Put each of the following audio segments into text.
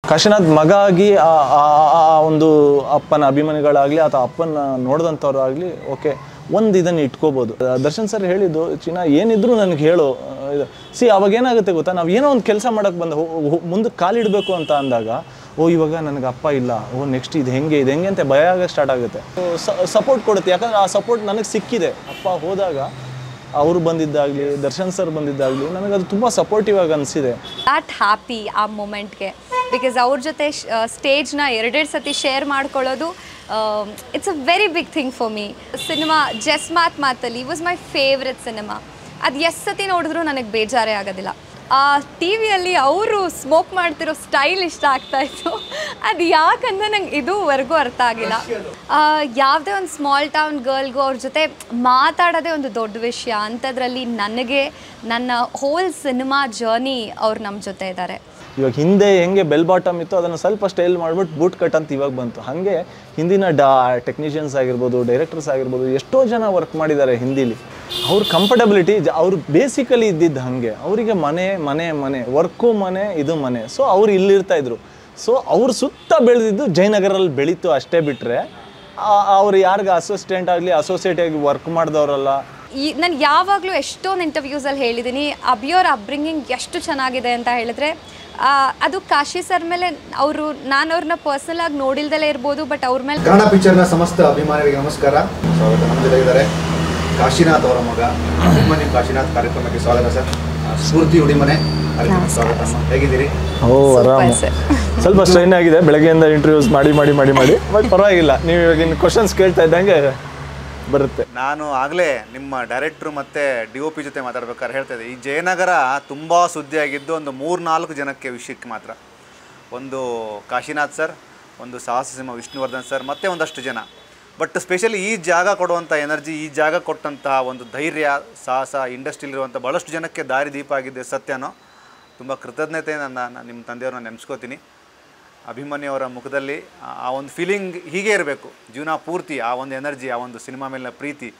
ಕಾಶಿನಾಥ್ ಮಗ ಆಗಿ ಆ ಆ- ಆ ಒಂದು ಅಪ್ಪನ ಅಭಿಮಾನಿಗಳಾಗಲಿ ಅಥವಾ ಅಪ್ಪನ ನೋಡಿದಂಥವ್ರು ಆಗಲಿ ಓಕೆ ಒಂದು ಇದನ್ನು ಇಟ್ಕೋಬೋದು ಆ, ದರ್ಶನ್ ಸರ್ ಹೇಳಿದ್ದು ಚಿನ್ನ ಏನಿದ್ರು ನನಗೆ ಹೇಳು ಆ, ಇದು ಸಿ ಅವಾಗ ಏನಾಗುತ್ತೆ ಗೊತ್ತಾ ನಾವು ಏನೋ ಒಂದು ಕೆಲಸ ಮಾಡೋಕ್ಕೆ ಬಂದ ಮುಂದೆ ಕಾಲಿಡಬೇಕು ಅಂತ ಅಂದಾಗ ಓ ಇವಾಗ ನನಗೆ ಅಪ್ಪ ಇಲ್ಲ ಓ ನೆಕ್ಸ್ಟ್ ಇದು ಹೆಂಗೆ ಇದು ಹೆಂಗೆ ಅಂತ ಭಯ ಆಗಕ್ಕೆ ಸ್ಟಾರ್ಟ್ ಆಗುತ್ತೆ ಸಪೋರ್ಟ್ ಕೊಡುತ್ತೆ ಯಾಕಂದ್ರೆ ಆ ಸಪೋರ್ಟ್ ನನಗೆ ಸಿಕ್ಕಿದೆ ಅಪ್ಪ ಹೋದಾಗ ಅವರು ಬಂದಿದ್ದಾಗಲಿ ದರ್ಶನ್ ಸರ್ ಬಂದಿದ್ದಾಗಲಿ ನನಗೆ ಅದು ತುಂಬ ಸಪೋರ್ಟಿವ್ ಆಗಿ ಅನಿಸಿದೆ ದ್ಯಾಟ್ ಹ್ಯಾಪಿ ಆ ಮೂಮೆಂಟ್ಗೆ ಬಿಕಾಸ್ ಅವ್ರ ಜೊತೆ ಸ್ಟೇಜ್ನ ಎರಡೆರಡು ಸತಿ ಶೇರ್ ಮಾಡ್ಕೊಳ್ಳೋದು it's a very big thing for me cinema just ಮಾತ್ ಮಾತಲ್ಲಿ ವಾಸ್ ಮೈ ಫೇವ್ರೆಟ್ ಸಿನಿಮಾ ಅದು ಎಷ್ಟು ಸತಿ ನೋಡಿದ್ರೂ ನನಗೆ ಬೇಜಾರೇ ಆಗೋದಿಲ್ಲ ಆ ಟಿ ವಿಯಲ್ಲಿ ಅವರು ಸ್ಮೋಕ್ ಮಾಡ್ತಿರೋ ಸ್ಟೈಲ್ ಇಷ್ಟ ಆಗ್ತಾ ಇತ್ತು ಅದು ಯಾಕಂದ್ರೆ ನಂಗೆ ಇದುವರೆಗೂ ಅರ್ಥ ಆಗಿಲ್ಲ ಆ, ಯಾವುದೇ ಒಂದು ಸ್ಮಾಲ್ ಟೌನ್ ಗರ್ಲ್ಗೂ ಅವ್ರ ಜೊತೆ ಮಾತಾಡೋದೇ ಒಂದು ದೊಡ್ಡ ವಿಷಯ ಅಂಥದ್ರಲ್ಲಿ ನನಗೆ ನನ್ನ ಹೋಲ್ ಸಿನಿಮಾ ಜರ್ನಿ ಅವ್ರು ನಮ್ಮ ಜೊತೆ ಇದ್ದಾರೆ ಇವಾಗ ಹಿಂದೆ ಹೆಂಗೆ ಬೆಲ್ ಬಾಟಮ್ ಇತ್ತು ಅದನ್ನು ಸ್ವಲ್ಪ ಸ್ಟೈಲ್ ಮಾಡ್ಬಿಟ್ಟು ಬೂಟ್ ಕಟ್ ಅಂತ ಇವಾಗ ಬಂತು ಹಾಗೆ ಹಿಂದಿನ ಡಾ ಟೆಕ್ನಿಷಿಯನ್ಸ್ ಆಗಿರ್ಬೋದು ಡೈರೆಕ್ಟರ್ಸ್ ಆಗಿರ್ಬೋದು ಎಷ್ಟೋ ಜನ ವರ್ಕ್ ಮಾಡಿದ್ದಾರೆ ಹಿಂದಿಲಿ ಅವ್ರ ಕಂಫರ್ಟಬಿಲಿಟಿ ಅವ್ರು ಬೇಸಿಕಲಿ ಇದ್ದಿದ್ದು ಹಾಗೆ ಅವರಿಗೆ ಮನೆ ಮನೆ ಮನೆ ವರ್ಕು ಮನೆ ಇದು ಮನೆ ಸೊ ಅವ್ರು ಇಲ್ಲಿರ್ತಾ ಇದ್ರು ಸೊ ಅವ್ರ ಸುತ್ತ ಬೆಳೆದಿದ್ದು ಜಯನಗರಲ್ಲಿ ಬೆಳೀತು ಅಷ್ಟೇ ಬಿಟ್ಟರೆ ಅವ್ರು ಯಾರಿಗ ಅಸಿಸ್ಟೆಂಟ್ ಆಗಲಿ ಅಸೋಸಿಯೇಟ್ ಆಗಿ ವರ್ಕ್ ಮಾಡಿದವರಲ್ಲ ಈ ನಾನು ಯಾವಾಗಲೂ ಎಷ್ಟೊಂದು ಇಂಟರ್ವ್ಯೂಸಲ್ಲಿ ಹೇಳಿದ್ದೀನಿ ಅಭಿಯೋರ್ ಅಪ್ಬ್ರಿಂಗಿಂಗ್ ಎಷ್ಟು ಚೆನ್ನಾಗಿದೆ ಅಂತ ಹೇಳಿದ್ರೆ ಆ, ಅದು ಕಾಶಿ ಸರ್ ಮೇಲೆ ಅವರು ನಾನು ಅವ್ರನ್ನ ಪರ್ಸನಲ್ ಆಗಿ ನೋಡಿಲ್ದಲೇ ಇರ್ಬೋದು ಬಟ್ ಅವ್ರ ಮೇಲೆ ಕನ್ನಡ ಪಿಕ್ಚರ್ನ ಸಮಸ್ತ ಅಭಿಮಾನಿಗಳಿಗೆ ನಮಸ್ಕಾರ ಸ್ವಾಗತ ನಮ್ಮ ಜೊತೆ ಇದ್ದಾರೆ ಕಾಶಿನಾಥ್ ಅವರ ಮಗ ಅಭಿಮನ್ಯು ಕಾಶಿನಾಥ್ ಕಾರ್ಯಕ್ರಮಕ್ಕೆ ಸ್ವಾಗತ ಸರ್ ಆ, ಸ್ಫೂರ್ತಿ ಉಡಿಮನೆ ಕಾರ್ಯಕ್ರಮಕ್ಕೆ ಸ್ವಾಗತ ಅಮ್ಮ ಹೇಗಿದ್ದೀರಿ ಓ ಆರಾಮ sir. ಸ್ವಲ್ಪ ಸ್ಟ್ರೈನ್ ಆಗಿದೆ ಬೆಳಗ್ಗೆಯಿಂದ ಇಂಟರ್ವ್ಯೂಸ್ ಮಾಡಿ ಮಾಡಿ ಮಾಡಿ ಮಾಡಿ ಬಟ್ ಪರವಾಗಿಲ್ಲ ನೀವು ಇವಾಗ ಇನ್ನು ಕ್ವಶನ್ಸ್ ಕೇಳ್ತಾ ಇದ್ದಂಗೆ ಬರುತ್ತೆ ನಾನು ಆಗಲೇ ನಿಮ್ಮ ಡೈರೆಕ್ಟ್ರು ಮತ್ತು ಡಿ ಒ ಪಿ ಜೊತೆ ಮಾತಾಡ್ಬೇಕಾದ್ರೆ ಹೇಳ್ತಾ ಇದ್ದೆ ಈ ಜಯನಗರ ತುಂಬ ಸುದ್ದಿಯಾಗಿದ್ದು ಒಂದು ಮೂರು ನಾಲ್ಕು ಜನಕ್ಕೆ ವಿಷಯಕ್ಕೆ ಮಾತ್ರ ಒಂದು ಕಾಶಿನಾಥ್ ಸರ್ ಒಂದು ಸಾಹಸ ಸಿಂಹ ವಿಷ್ಣುವರ್ಧನ್ ಸರ್ ಮತ್ತು ಒಂದಷ್ಟು ಜನ ಬಟ್ ಸ್ಪೆಷಲಿ ಈ ಜಾಗ ಕೊಡುವಂಥ ಎನರ್ಜಿ ಈ ಜಾಗ ಕೊಟ್ಟಂತಹ ಒಂದು ಧೈರ್ಯ ಸಾಹಸ ಇಂಡಸ್ಟ್ರಿಲಿರುವಂಥ ಭಾಳಷ್ಟು ಜನಕ್ಕೆ ದಾರಿದೀಪ ಆಗಿದ್ದೆ ಸತ್ಯನೋ ತುಂಬ ಕೃತಜ್ಞತೆ ನನ್ನ ನಾನು ನಿಮ್ಮ ತಂದೆಯವ್ರನ್ನ ನೆನೆಸ್ಕೋತೀನಿ ಅಭಿಮನ್ಯು ಅವರ ಮುಖದಲ್ಲಿ ಆ- ಆ ಒಂದು ಫೀಲಿಂಗ್ ಹೀಗೆ ಇರಬೇಕು ಜೀವನ ಪೂರ್ತಿ ಆ ಒಂದು ಎನರ್ಜಿ ಆ ಒಂದು ಸಿನಿಮಾ ಮೇಲಿನ ಪ್ರೀತಿ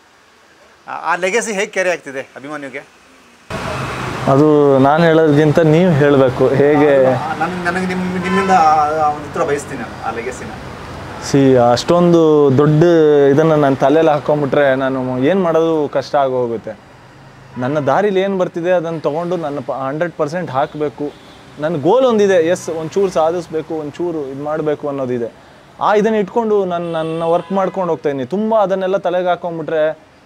ಆ- ಆ ಲೆಗೆಸಿ ಹೇಗೆ ಕ್ಯಾರಿ ಆಗ್ತಿದೆ ಅಭಿಮನ್ಯುಗೆ ಅದು ನಾನು ಹೇಳೋದಕ್ಕಿಂತ ನೀವು ಹೇಳಬೇಕು ಹೇಗೆ ನನಗೆ ನನಗೆ ನಿಮ್ಮ ನಿಮ್ಮಿಂದ ಆ- ಆ ಒಂದು ಉತ್ತರ ಬಯಸ್ತೀನಿ ನಾನು ಆ ಲೆಗೆಸಿನ ಸಿ ಅಷ್ಟೊಂದು ದೊಡ್ಡ ಇದನ್ನು ನನ್ನ ತಲೆಯಲ್ಲಿ ಹಾಕೊಂಡ್ಬಿಟ್ರೆ ನಾನು ಏನು ಮಾಡೋದು ಕಷ್ಟ ಆಗೋಗುತ್ತೆ ನನ್ನ ದಾರಿಲಿ ಏನು ಬರ್ತಿದೆ ಅದನ್ನು ತೊಗೊಂಡು ನನ್ನ ಹಂಡ್ರೆಡ್ ಪರ್ಸೆಂಟ್ ಹಾಕಬೇಕು ನನ್ನ ಗೋಲ್ ಒಂದಿದೆ ಎಸ್ ಒಂಚೂರು ಸಾಧಿಸ್ಬೇಕು ಒಂಚೂರು ಇದು ಮಾಡಬೇಕು ಅನ್ನೋದಿದೆ ಆ ಇದನ್ನು ಇಟ್ಕೊಂಡು ನಾನು ನನ್ನ ವರ್ಕ್ ಮಾಡ್ಕೊಂಡು ಹೋಗ್ತಾ ಇದ್ದೀನಿ ತುಂಬ ಅದನ್ನೆಲ್ಲ ತಲೆಗೆ ಹಾಕೊಂಡ್ಬಿಟ್ರೆ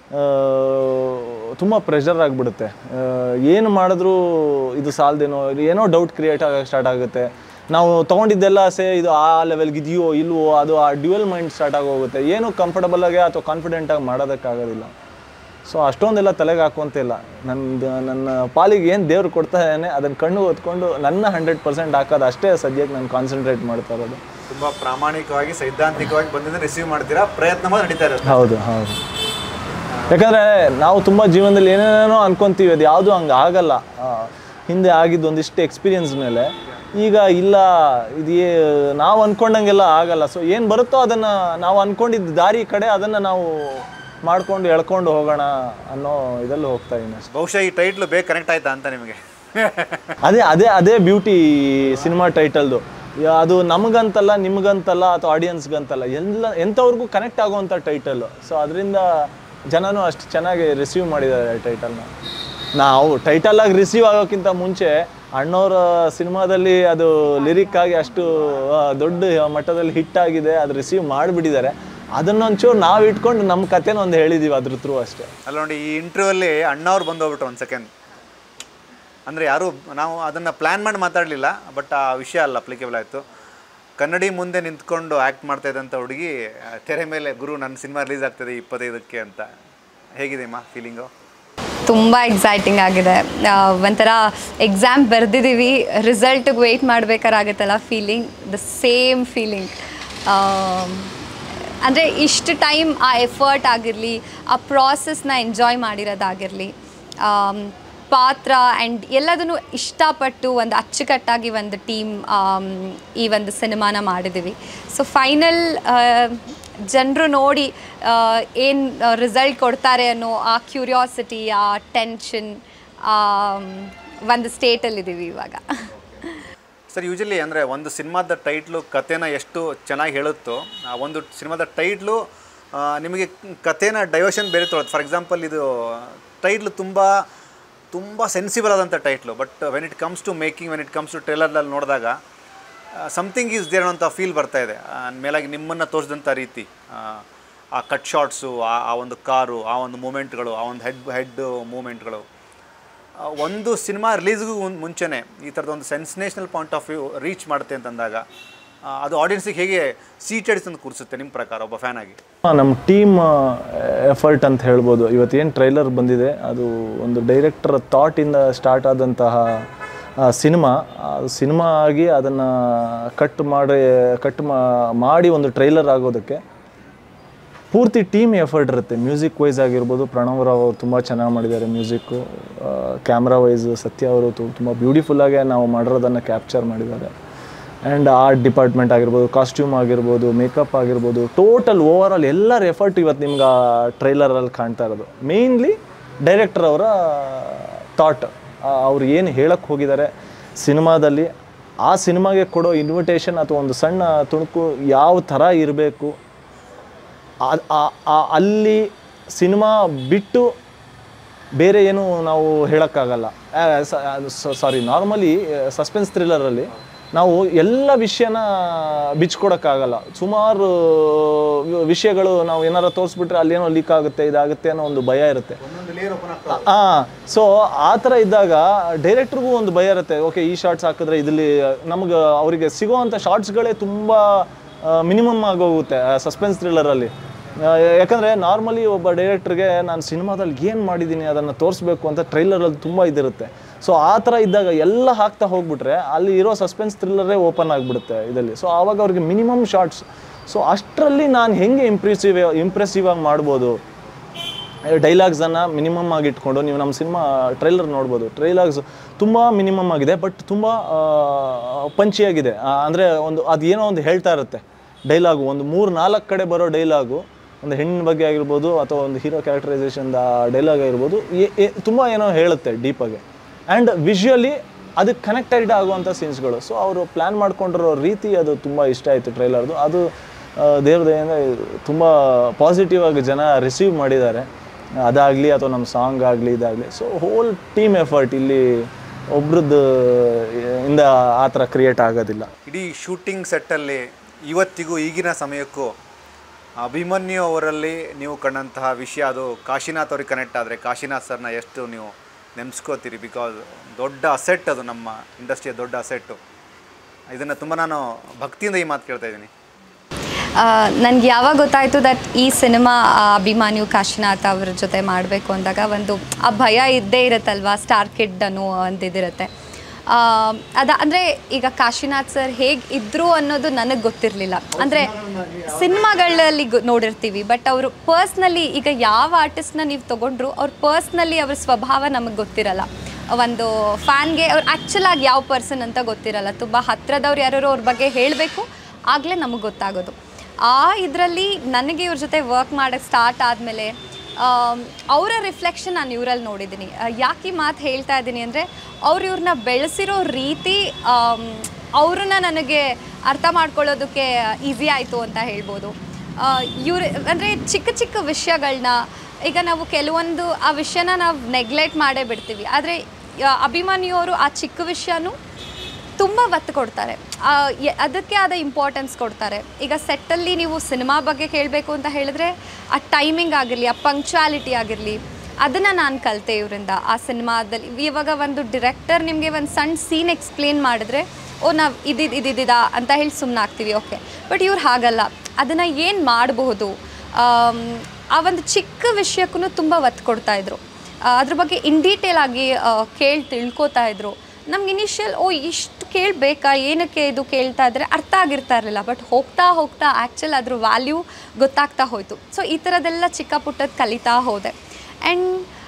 ತುಂಬ ಪ್ರೆಷರ್ ಆಗಿಬಿಡುತ್ತೆ ಏನು ಮಾಡಿದ್ರೂ ಇದು ಸಾಲದೇನೋ ಏನೋ ಡೌಟ್ ಕ್ರಿಯೇಟ್ ಆಗಕ್ಕೆ ಸ್ಟಾರ್ಟ್ ಆಗುತ್ತೆ ನಾವು ತೊಗೊಂಡಿದ್ದೆಲ್ಲ ಸೇ ಇದು ಆ ಲೆವೆಲ್ಗೆ ಇದೆಯೋ ಇಲ್ವೋ ಅದು ಆ ಡ್ಯುಯಲ್ ಮೈಂಡ್ ಸ್ಟಾರ್ಟ್ ಆಗೋಗುತ್ತೆ ಏನು ಕಂಫರ್ಟಬಲ್ ಆಗಿ ಅಥವಾ ಕಾನ್ಫಿಡೆಂಟಾಗಿ ಮಾಡೋದಕ್ಕಾಗೋದಿಲ್ಲ ಸೊ ಅಷ್ಟೊಂದೆಲ್ಲ ತಲೆಗೆ ಹಾಕುವಂತಿಲ್ಲ ನಂದು ನನ್ನ ಪಾಲಿಗೆ ಏನು ದೇವ್ರು ಕೊಡ್ತಾ ಇದ್ದಾನೆ ಅದನ್ನು ಕಣ್ಣು ಹೊತ್ಕೊಂಡು ನನ್ನ ಹಂಡ್ರೆಡ್ ಪರ್ಸೆಂಟ್ ಹಾಕೋದು ಅಷ್ಟೇ ಸದ್ಯಕ್ಕೆ ನಾನು ಕಾನ್ಸಂಟ್ರೇಟ್ ಮಾಡ್ತಾ ಇರೋದು ತುಂಬ ಪ್ರಾಮಾಣಿಕವಾಗಿ ಸೈದ್ಧಾಂತಿಕವಾಗಿ ಬಂದಿದ್ದು ರಿಸೀವ್ ಮಾಡ್ತೀರಾ ಪ್ರಯತ್ನ ಮಾತ್ರ ನಡೀತಾ ಇರುತ್ತೆ ಹೌದು ಹೌದು ಯಾಕಂದರೆ ನಾವು ತುಂಬ ಜೀವನದಲ್ಲಿ ಏನೇನೋ ಅನ್ಕೊಂತೀವಿ ಅದು ಯಾವುದು ಹಂಗೆ ಆಗಲ್ಲ ಆ, ಹಿಂದೆ ಆಗಿದ್ದು ಒಂದಿಷ್ಟು ಎಕ್ಸ್ಪೀರಿಯನ್ಸ್ ಮೇಲೆ ಈಗ ಇಲ್ಲ ಇದು ನಾವು ಅಂದ್ಕೊಂಡಂಗೆಲ್ಲ ಆಗಲ್ಲ ಸೊ ಏನು ಬರುತ್ತೋ ಅದನ್ನು ನಾವು ಅಂದ್ಕೊಂಡಿದ್ದ ದಾರಿ ಕಡೆ ಅದನ್ನು ನಾವು ಮಾಡ್ಕೊಂಡು ಎಳ್ಕೊಂಡು ಹೋಗೋಣ ಅನ್ನೋ ಇದರಲ್ಲಿ ಹೋಗ್ತಾ ಇದ್ದೀನಿ ಅಷ್ಟೇ ಬಹುಶಃ ಈ ಟೈಟ್ಲು ಬೇಗ ಕನೆಕ್ಟ್ ಆಯ್ತಾ ಅಂತ ನಿಮಗೆ ಅದೇ ಅದೇ ಅದೇ ಬ್ಯೂಟಿ ಸಿನಿಮಾ ಟೈಟಲ್ದು ಅದು ನಮಗಂತಲ್ಲ ನಿಮಗಂತಲ್ಲ ಅಥವಾ ಆಡಿಯನ್ಸ್ಗಂತಲ್ಲ ಎಲ್ಲ ಎಂಥವ್ರಿಗೂ ಕನೆಕ್ಟ್ ಆಗುವಂಥ ಟೈಟಲ್ ಸೊ ಅದರಿಂದ ಜನನೂ ಅಷ್ಟು ಚೆನ್ನಾಗಿ ರಿಸೀವ್ ಮಾಡಿದ್ದಾರೆ ಟೈಟಲ್ನ ನಾವು ಟೈಟಲಾಗಿ ರಿಸೀವ್ ಆಗೋಕ್ಕಿಂತ ಮುಂಚೆ ಅಣ್ಣವರ ಸಿನಿಮಾದಲ್ಲಿ ಅದು ಲಿರಿಕ್ ಆಗಿ ಅಷ್ಟು ಆ, ದೊಡ್ಡ ಮಟ್ಟದಲ್ಲಿ ಹಿಟ್ ಆಗಿದೆ ಅದು ರಿಸೀವ್ ಮಾಡಿಬಿಟ್ಟಿದ್ದಾರೆ ಅದನ್ನೊಂಚೂರು ನಾವು ಇಟ್ಕೊಂಡು ನಮ್ಮ ಕಥೆನ ಒಂದು ಹೇಳಿದ್ದೀವಿ ಅದ್ರ ಥ್ರೂ ಅಷ್ಟೇ ಅಲ್ಲ ನೋಡಿ ಈ ಇಂಟರ್ವ್ಯೂಲ್ಲಿ ಅಣ್ಣವ್ರು ಬಂದೋಗ್ಬಿಟ್ರು ಒಂದು ಸೆಕೆಂಡ್ ಅಂದರೆ ಯಾರು ನಾವು ಅದನ್ನು ಪ್ಲ್ಯಾನ್ ಮಾಡಿ ಮಾತಾಡಲಿಲ್ಲ ಬಟ್ ಆ ವಿಷಯ ಅಲ್ಲ ಅಪ್ಲಿಕೇಬಲ್ ಆಯಿತು ಕನ್ನಡಿ ಮುಂದೆ ನಿಂತ್ಕೊಂಡು ಆ್ಯಕ್ಟ್ ಮಾಡ್ತಾ ಇದ್ದಂಥ ಹುಡುಗಿ ಆ, ತೆರೆ ಮೇಲೆ ಗುರು ನನ್ನ ಸಿನಿಮಾ ರಿಲೀಸ್ ಆಗ್ತದೆ ಇಪ್ಪತ್ತೈದಕ್ಕೆ ಅಂತ ಹೇಗಿದೆಯಮ್ಮ ಫೀಲಿಂಗು ತುಂಬ ಎಕ್ಸೈಟಿಂಗ್ ಆಗಿದೆ ಆ, ಒಂಥರ ಎಕ್ಸಾಮ್ ಬರೆದಿದ್ದೀವಿ ರಿಸಲ್ಟಿಗೆ ವೆಯ್ಟ್ ಮಾಡಬೇಕಾರಾಗತ್ತಲ್ಲ ಫೀಲಿಂಗ್ ದ ಸೇಮ್ ಫೀಲಿಂಗ್ ಅಂದರೆ ಇಷ್ಟು ಟೈಮ್ ಆ ಎಫರ್ಟ್ ಆಗಿರಲಿ ಆ ಪ್ರಾಸೆಸ್ನ ಎಂಜಾಯ್ ಮಾಡಿರೋದಾಗಿರಲಿ ಪಾತ್ರ ಆ್ಯಂಡ್ ಎಲ್ಲದನ್ನು ಇಷ್ಟಪಟ್ಟು ಒಂದು ಅಚ್ಚುಕಟ್ಟಾಗಿ ಒಂದು ಟೀಮ್ ಈ ಒಂದು ಸಿನಿಮಾನ ಮಾಡಿದ್ದೀವಿ ಸೊ ಫೈನಲ್ ಜನರು ನೋಡಿ ಏನು ರಿಸಲ್ಟ್ ಕೊಡ್ತಾರೆ ಅನ್ನೋ ಆ ಕ್ಯೂರಿಯಾಸಿಟಿ ಆ ಟೆನ್ಷನ್ ಒಂದು ಸ್ಟೇಟಲ್ಲಿದ್ದೀವಿ ಇವಾಗ ಸರ್ ಯೂಶಲಿ ಅಂದರೆ ಒಂದು ಸಿನಿಮಾದ ಟೈಟ್ಲು ಕಥೆನ ಎಷ್ಟು ಚೆನ್ನಾಗಿ ಹೇಳುತ್ತೋ ಆ ಒಂದು ಸಿನಿಮಾದ ಟೈಟ್ಲು ನಿಮಗೆ ಕಥೆನ ಡೈವರ್ಷನ್ ಬೇರೆ ತೊಗೊಳುತ್ತೆ ಫಾರ್ ಎಕ್ಸಾಂಪಲ್ ಇದು ಟೈಟ್ಲು ತುಂಬ ತುಂಬ ಸೆನ್ಸಿಬಲ್ ಆದಂಥ title but when it comes to making when it comes to ಟ್ರೇಲರ್ನಲ್ಲಿ ನೋಡಿದಾಗ ಸಮಥಿಂಗ್ ಈಸ್ ದೇರ್ ಅನ್ನೋಂಥ ಫೀಲ್ ಬರ್ತಾ ಇದೆ ಆ, ಮೇಲಾಗಿ ನಿಮ್ಮನ್ನು ತೋರಿಸಿದಂಥ ರೀತಿ ಆ, ಆ ಕಟ್ ಶಾಟ್ಸು ಆ ಆ ಒಂದು ಕಾರು ಆ ಒಂದು ಮೂಮೆಂಟ್ಗಳು ಆ ಒಂದು ಹೆಡ್ ಹೆಡ್ ಮೂಮೆಂಟ್ಗಳು ಆ, ಒಂದು ಸಿನಿಮಾ ರಿಲೀಸ್ಗೂ ಮುಂಚೆನೇ ಈ ಥರದ ಒಂದು sensational point of view reach ಮಾಡುತ್ತೆ ಅಂತಂದಾಗ ಆ, ಅದು ಆಡಿಯನ್ಸಿಗೆ ಹೇಗೆ ಸೀಟೆಡ್ಸ್ ಅಂತ ಕೂರಿಸುತ್ತೆ ನಿಮ್ಮ ಪ್ರಕಾರ ಒಬ್ಬ ಫ್ಯಾನ್ ಆಗಿ ನಮ್ಮ ಟೀಮ್ ಎಫರ್ಟ್ ಅಂತ ಹೇಳ್ಬೋದು ಇವತ್ತೇನು ಟ್ರೈಲರ್ ಬಂದಿದೆ ಅದು ಒಂದು ಡೈರೆಕ್ಟರ್ ಥಾಟಿಂದ ಸ್ಟಾರ್ಟ್ ಆದಂತಹ ಸಿನಿಮಾ ಸಿನಿಮಾ ಆಗಿ ಅದನ್ನು ಕಟ್ ಮಾಡಿ ಕಟ್ ಮಾಡಿ ಒಂದು ಟ್ರೈಲರ್ ಆಗೋದಕ್ಕೆ ಪೂರ್ತಿ ಟೀಮ್ ಎಫರ್ಟ್ ಇರುತ್ತೆ ಮ್ಯೂಸಿಕ್ ವೈಸ್ ಆಗಿರ್ಬೋದು ಪ್ರಣವ್ ರಾವ್ ಅವರು ತುಂಬ ಚೆನ್ನಾಗಿ ಮಾಡಿದ್ದಾರೆ ಮ್ಯೂಸಿಕ್ಕು ಕ್ಯಾಮ್ರಾ ವೈಸ್ ಸತ್ಯ ಅವರು ತುಂಬ ಬ್ಯೂಟಿಫುಲ್ಲಾಗೆ ನಾವು ಮಾಡಿರೋದನ್ನು ಕ್ಯಾಪ್ಚರ್ ಮಾಡಿದ್ದಾರೆ ಆ್ಯಂಡ್ ಆರ್ಟ್ ಡಿಪಾರ್ಟ್ಮೆಂಟ್ ಆಗಿರ್ಬೋದು ಕಾಸ್ಟ್ಯೂಮ್ ಆಗಿರ್ಬೋದು ಮೇಕಪ್ ಆಗಿರ್ಬೋದು ಟೋಟಲ್ ಓವರ್ ಆಲ್ ಎಲ್ಲರ ಎಫರ್ಟ್ ಇವತ್ತು ನಿಮ್ಗೆ ಆ ಟ್ರೈಲರಲ್ಲಿ ಕಾಣ್ತಾ ಇರೋದು ಮೇಯ್ನ್ಲಿ ಡೈರೆಕ್ಟರ್ ಅವರ ಥಾಟ್ ಅವ್ರು ಏನು ಹೇಳಕ್ಕೆ ಹೋಗಿದ್ದಾರೆ ಸಿನಿಮಾದಲ್ಲಿ ಆ ಸಿನಿಮಾಗೆ ಕೊಡೋ ಇನ್ವಿಟೇಷನ್ ಅಥವಾ ಒಂದು ಸಣ್ಣ ತುಣುಕು ಯಾವ ಥರ ಇರಬೇಕು ಆ- ಆ- ಆ- ಅಲ್ಲಿ ಸಿನಿಮಾ ಬಿಟ್ಟು ಬೇರೆ ಏನು ನಾವು ಹೇಳೋಕ್ಕಾಗಲ್ಲ ಸಾರಿ ನಾರ್ಮಲಿ ಸಸ್ಪೆನ್ಸ್ ಥ್ರಿಲ್ಲರಲ್ಲಿ ನಾವು ಎಲ್ಲ ವಿಷಯನ ಬಿಚ್ಕೊಡೋಕ್ಕಾಗಲ್ಲ ಸುಮಾರು ವಿ- ವಿಷಯಗಳು ನಾವು ಏನಾರು ತೋರಿಸ್ಬಿಟ್ರೆ ಅಲ್ಲೇನೋ ಲೀಕ್ ಆಗುತ್ತೆ ಇದಾಗುತ್ತೆ ಅನ್ನೋ ಒಂದು ಭಯ ಇರುತ್ತೆ ಒಂದೊಂದು ಲೇಯರ್ ಓಪನ್ ಆಗ್ತಾ ಹಾಂ ಸೊ ಆ ಥರ ಇದ್ದಾಗ ಡೈರೆಕ್ಟ್ರಿಗೂ ಒಂದು ಭಯ ಇರುತ್ತೆ ಓಕೆ ಈ ಶಾರ್ಟ್ಸ್ ಹಾಕಿದ್ರೆ ಇದರಲ್ಲಿ ನಮ್ಗೆ ಅವರಿಗೆ ಸಿಗೋವಂಥ ಶಾರ್ಟ್ಸ್ಗಳೇ ತುಂಬ ಮಿನಿಮಮ್ ಆಗೋಗುತ್ತೆ ಸಸ್ಪೆನ್ಸ್ ಥ್ರಿಲ್ಲರಲ್ಲಿ ಯಾಕಂದರೆ ನಾರ್ಮಲಿ ಒಬ್ಬ ಡೈರೆಕ್ಟ್ರಿಗೆ ನಾನು ಸಿನಿಮಾದಲ್ಲಿ ಏನು ಮಾಡಿದ್ದೀನಿ ಅದನ್ನು ತೋರಿಸ್ಬೇಕು ಅಂತ ಟ್ರೈಲರಲ್ಲಿ ತುಂಬ ಇದಿರುತ್ತೆ ಸೊ ಆ ಥರ ಇದ್ದಾಗ ಎಲ್ಲ ಹಾಕ್ತಾ ಹೋಗ್ಬಿಟ್ರೆ ಅಲ್ಲಿ ಇರೋ ಸಸ್ಪೆನ್ಸ್ ಥ್ರಿಲ್ಲರೇ ಓಪನ್ ಆಗಿಬಿಡುತ್ತೆ ಇದರಲ್ಲಿ ಸೊ ಆವಾಗ ಅವ್ರಿಗೆ ಮಿನಿಮಮ್ ಶಾರ್ಟ್ಸ್ ಸೊ ಅಷ್ಟರಲ್ಲಿ ನಾನು ಹೆಂಗೆ ಇಂಪ್ರೆಸಿವ್ ಇಂಪ್ರೆಸಿವ್ ಆಗಿ ಮಾಡ್ಬೋದು ಡೈಲಾಗ್ಸನ್ನು ಮಿನಿಮಮ್ ಆಗಿ ಇಟ್ಕೊಂಡು ನೀವು ನಮ್ಮ ಸಿನಿಮಾ ಟ್ರೈಲರ್ ನೋಡ್ಬೋದು ಟ್ರೈಲಾಗ್ಸ್ ತುಂಬ ಮಿನಿಮಮ್ ಆಗಿದೆ ಬಟ್ ತುಂಬ ಪಂಚಿಯಾಗಿದೆ ಅಂದರೆ ಒಂದು ಅದು ಏನೋ ಒಂದು ಹೇಳ್ತಾ ಇರುತ್ತೆ ಡೈಲಾಗು ಒಂದು ಮೂರು ನಾಲ್ಕು ಕಡೆ ಬರೋ ಡೈಲಾಗು ಒಂದು ಹೆಣ್ಣಿನ ಬಗ್ಗೆ ಆಗಿರ್ಬೋದು ಅಥವಾ ಒಂದು ಹೀರೋ ಕ್ಯಾರೆಕ್ಟರೈಸೇಷನ್ದ ಡೈಲಾಗ್ ಆಗಿರ್ಬೋದು ತುಂಬ ಏನೋ ಹೇಳುತ್ತೆ ಡೀಪಾಗಿ ಆ್ಯಂಡ್ ವಿಷುವಲಿ ಅದಕ್ಕೆ ಕನೆಕ್ಟೆಡ್ ಆಗುವಂಥ ಸೀನ್ಸ್ಗಳು ಸೊ ಅವರು ಪ್ಲ್ಯಾನ್ ಮಾಡ್ಕೊಂಡಿರೋ ರೀತಿ ಅದು ತುಂಬ ಇಷ್ಟ ಆಯಿತು ಟ್ರೈಲರ್ದು ಅದು ಆ, ದೇವ್ರ ದಯೆಯಿಂದ ತುಂಬ ಪಾಸಿಟಿವ್ ಆಗಿ ಜನ ರಿಸೀವ್ ಮಾಡಿದ್ದಾರೆ ಅದಾಗಲಿ ಅಥವಾ ನಮ್ಮ ಸಾಂಗ್ ಆಗಲಿ ಇದಾಗಲಿ ಸೊ ಹೋಲ್ ಟೀಮ್ ಎಫರ್ಟ್ ಇಲ್ಲಿ ಒಬ್ರದ್ದು ಇಂದ ಆ ಥರ ಕ್ರಿಯೇಟ್ ಆಗೋದಿಲ್ಲ ಇಡೀ ಶೂಟಿಂಗ್ ಸೆಟ್ಟಲ್ಲಿ ಇವತ್ತಿಗೂ ಈಗಿನ ಸಮಯಕ್ಕೂ ಅಭಿಮನ್ಯು ಅವರಲ್ಲಿ ನೀವು ಕಂಡಂತಹ ವಿಷಯ ಅದು ಕಾಶಿನಾಥ್ ಅವ್ರಿಗೆ ಕನೆಕ್ಟ್ ಆದರೆ ಕಾಶಿನಾಥ್ ಸರ್ನ ಎಷ್ಟು ನೀವು ನೆನೆಸ್ಕೋತೀರಿ ಬಿಕಾಸ್ ದೊಡ್ಡ ಅಸೆಟ್ ಅದು ನಮ್ಮ ಇಂಡಸ್ಟ್ರಿಯ ದೊಡ್ಡ ಅಸೆಟ್ಟು ಇದನ್ನು ತುಂಬ ನಾನು ಭಕ್ತಿಯಿಂದ ಈ ಮಾತು ಕೇಳ್ತಾ ಇದ್ದೀನಿ ನನಗೆ ಯಾವಾಗ ಗೊತ್ತಾಯಿತು ದಟ್ ಈ ಸಿನಿಮಾ ಅಭಿಮಾನ್ಯು ಕಾಶಿನಾಥ್ ಅವ್ರ ಜೊತೆ ಮಾಡಬೇಕು ಅಂದಾಗ ಒಂದು ಆ ಭಯ ಇದ್ದೇ ಇರುತ್ತಲ್ವಾ ಸ್ಟಾರ್ ಕಿಡ್ ಅನ್ನೋ ಒಂದಿದಿರುತ್ತೆ ಆ, ಅದ ಅಂದರೆ ಈಗ ಕಾಶಿನಾಥ್ ಸರ್ ಹೇಗೆ ಇದ್ರು ಅನ್ನೋದು ನನಗೆ ಗೊತ್ತಿರಲಿಲ್ಲ ಅಂದರೆ ಸಿನಿಮಾಗಳಲ್ಲಿ ಗೊ- ನೋಡಿರ್ತೀವಿ ಬಟ್ ಅವರು ಪರ್ಸ್ನಲಿ ಈಗ ಯಾವ ಆರ್ಟಿಸ್ಟ್ನ ನೀವು ತೊಗೊಂಡ್ರು ಅವ್ರ ಪರ್ಸ್ನಲಿ ಅವ್ರ ಸ್ವಭಾವ ನಮಗೆ ಗೊತ್ತಿರಲ್ಲ ಒಂದು ಫ್ಯಾನ್ಗೆ ಅವ್ರು ಆ್ಯಕ್ಚುಲ್ ಆಗಿ ಯಾವ ಪರ್ಸನ್ ಅಂತ ಗೊತ್ತಿರಲ್ಲ ತುಂಬ ಹತ್ರದವ್ರು ಯಾರು ಅವ್ರ ಬಗ್ಗೆ ಹೇಳಬೇಕು ಆಗಲೇ ನಮಗೆ ಗೊತ್ತಾಗೋದು ಆ ಇದರಲ್ಲಿ ನನಗೆ ಇವ್ರ ಜೊತೆ ವರ್ಕ್ ಮಾಡೋಕ್ಕೆ ಸ್ಟಾರ್ಟ್ ಆದಮೇಲೆ ಅವರ ರಿಫ್ಲೆಕ್ಷನ್ ನಾನು ಇವರಲ್ಲಿ ನೋಡಿದ್ದೀನಿ ಯಾಕೆ ಈ ಮಾತು ಹೇಳ್ತಾ ಇದ್ದೀನಿ ಅಂದರೆ ಅವ್ರು ಇವ್ರನ್ನ ಬೆಳೆಸಿರೋ ರೀತಿ ಅವ್ರನ್ನ ನನಗೆ ಅರ್ಥ ಮಾಡ್ಕೊಳ್ಳೋದಕ್ಕೆ ಈಸಿ ಆಯಿತು ಅಂತ ಹೇಳ್ಬೋದು ಇವ್ರು ಅಂದರೆ ಚಿಕ್ಕ ಚಿಕ್ಕ ವಿಷಯಗಳನ್ನ ಈಗ ನಾವು ಕೆಲವೊಂದು ಆ ವಿಷಯನ ನಾವು ನೆಗ್ಲೆಕ್ಟ್ ಮಾಡೇ ಬಿಡ್ತೀವಿ ಆದರೆ ಅಭಿಮಾನಿಯವರು ಆ ಚಿಕ್ಕ ವಿಷಯನೂ ತುಂಬ ಒತ್ತು ಕೊಡ್ತಾರೆ ಆ, ಯ- ಅದಕ್ಕೆ ಆದ ಇಂಪಾರ್ಟೆನ್ಸ್ ಕೊಡ್ತಾರೆ ಈಗ ಸೆಟ್ಟಲ್ಲಿ ನೀವು ಸಿನಿಮಾ ಬಗ್ಗೆ ಹೇಳಬೇಕು ಅಂತ ಹೇಳಿದ್ರೆ ಆ ಟೈಮಿಂಗ್ ಆಗಿರಲಿ ಆ ಪಂಕ್ಚುಯಾಲಿಟಿ ಆಗಿರಲಿ ಅದನ್ನು ನಾನು ಕಲಿತೆ ಇವರಿಂದ ಆ ಸಿನಿಮಾದಲ್ಲಿ ಇವಾಗ ಒಂದು ಡಿರೆಕ್ಟರ್ ನಿಮಗೆ ಒಂದು ಸಣ್ಣ ಸೀನ್ ಎಕ್ಸ್ಪ್ಲೇನ್ ಮಾಡಿದ್ರೆ ಓ ನಾವು ಇದಿದ್ದು ಇದಿದ್ದ ಅಂತ ಹೇಳಿ ಸುಮ್ಮನೆ ಆಗ್ತೀವಿ ಓಕೆ ಬಟ್ ಇವ್ರು ಹಾಗಲ್ಲ ಅದನ್ನು ಏನು ಮಾಡಬಹುದು ಆ ಒಂದು ಚಿಕ್ಕ ವಿಷಯಕ್ಕೂ ತುಂಬ ಒತ್ತು ಕೊಡ್ತಾ ಇದ್ರು ಆ, ಅದ್ರ ಬಗ್ಗೆ ಇನ್ ಡೀಟೇಲ್ ಆಗಿ ಕೇಳಿ ತಿಳ್ಕೊತಾ ಇದ್ರು ನಮ್ಗೆ ಇನಿಷಿಯಲ್ ಓ ಇಷ್ಟು ಕೇಳಬೇಕಾ ಏನಕ್ಕೆ ಇದು ಕೇಳ್ತಾ ಇದ್ರೆ ಅರ್ಥ ಆಗಿರ್ತಾ ಇರಲಿಲ್ಲ ಬಟ್ ಹೋಗ್ತಾ ಹೋಗ್ತಾ ಆ್ಯಕ್ಚುಲ್ ಅದ್ರ ವ್ಯಾಲ್ಯೂ ಗೊತ್ತಾಗ್ತಾ ಹೋಯಿತು ಸೊ ಈ ಥರದ್ದೆಲ್ಲ ಚಿಕ್ಕ ಪುಟ್ಟದ್ದು ಕಲಿತಾ ಹೋದೆ ಆ್ಯಂಡ್